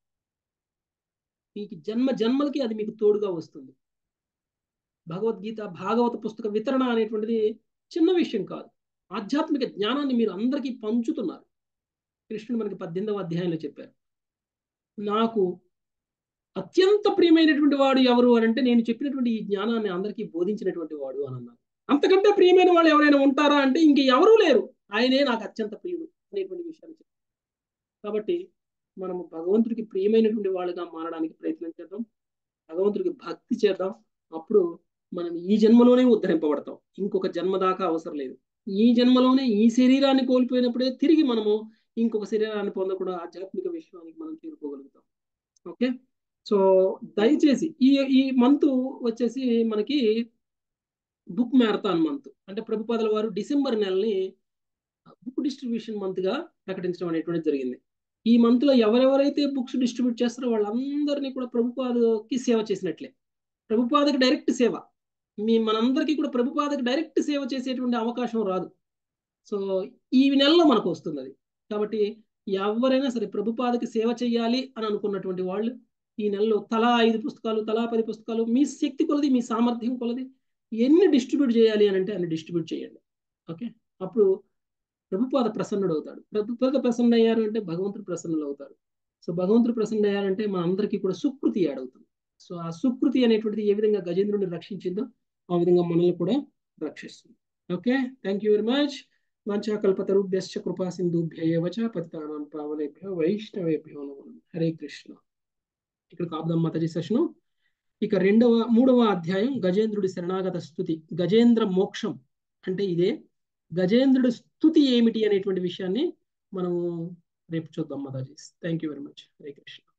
మీకు జన్మ జన్మలకి అది మీకు తోడుగా వస్తుంది భగవద్గీత భాగవత పుస్తక వితరణ అనేటువంటిది చిన్న విషయం కాదు ఆధ్యాత్మిక జ్ఞానాన్ని మీరు అందరికీ పంచుతున్నారు కృష్ణుడు మనకి పద్దెనిమిదవ అధ్యాయంలో చెప్పారు నాకు అత్యంత ప్రియమైనటువంటి వాడు ఎవరు అని అంటే నేను చెప్పినటువంటి ఈ జ్ఞానాన్ని అందరికీ బోధించినటువంటి వాడు అని అన్నారు అంతకంటే ప్రియమైన వాళ్ళు ఎవరైనా ఉంటారా అంటే ఇంక ఎవరూ లేరు ఆయనే నాకు అత్యంత ప్రియుడు అనేటువంటి విషయాన్ని చెప్పారు కాబట్టి మనము భగవంతుడికి ప్రియమైనటువంటి వాళ్ళుగా మారడానికి ప్రయత్నం చేద్దాం భగవంతుడికి భక్తి చేద్దాం అప్పుడు మనం ఈ జన్మలోనే ఉద్ధరింపబడతాం ఇంకొక జన్మ దాకా అవసరం లేదు ఈ జన్మలోనే ఈ శరీరాన్ని కోల్పోయినప్పుడే తిరిగి మనము ఇంకొక శరీరాన్ని పొందకుండా ఆధ్యాత్మిక విశ్వానికి మనం చేరుకోగలుగుతాం ఓకే సో దయచేసి ఈ ఈ మంత్ వచ్చేసి మనకి బుక్ మ్యారథాన్ మంత్ అంటే ప్రభుపాదల వారు డిసెంబర్ నెలని బుక్ డిస్ట్రిబ్యూషన్ మంత్ గా ప్రకటించడం అనేటువంటిది జరిగింది ఈ మంత్ లో ఎవరెవరైతే బుక్స్ డిస్ట్రిబ్యూట్ చేస్తారో వాళ్ళందరినీ కూడా ప్రభుపాదకి సేవ చేసినట్లే ప్రభుపాదకి డైరెక్ట్ సేవ మీ మనందరికీ కూడా ప్రభుపాదకి డైరెక్ట్ సేవ చేసేటువంటి అవకాశం రాదు సో ఈ నెలలో మనకు వస్తుంది అది కాబట్టి ఎవరైనా సరే ప్రభుపాదకి సేవ చేయాలి అని అనుకున్నటువంటి వాళ్ళు ఈ నెలలో తలా ఐదు పుస్తకాలు తలా పది పుస్తకాలు మీ శక్తి కొలది మీ సామర్థ్యం కొలది ఎన్ని డిస్ట్రిబ్యూట్ చేయాలి అని అంటే అన్ని డిస్ట్రిబ్యూట్ చేయండి ఓకే అప్పుడు ప్రభుపాద ప్రసన్నుడు అవుతాడు ప్రభుపాద ప్రసన్న అయ్యారు అంటే భగవంతుడు ప్రసన్నులు అవుతారు సో భగవంతుడు ప్రసన్న అయ్యారంటే మన అందరికీ కూడా సుకృతి యాడవుతుంది సో ఆ సుకృతి అనేటువంటిది ఏ విధంగా గజేంద్రుడిని రక్షించిందో ఆ విధంగా మనల్ని కూడా రక్షిస్తుంది okay thank you very much వంచాకల్పతరుభ్యశ్చ కృపా సింధుభ్య వచ పతితానాం పావనేభ్యో వైష్ణవేభ్యో నమో హరే కృష్ణ ఇక్కడ కాపుదాం మాతాజీ సెషను ఇక రెండవ మూడవ అధ్యాయం గజేంద్రుడి శరణాగత స్థుతి గజేంద్ర మోక్షం అంటే ఇదే గజేంద్రుడి స్థుతి ఏమిటి అనేటువంటి విషయాన్ని మనము రేపు చూద్దాం Mataji thank you very much Hare Krishna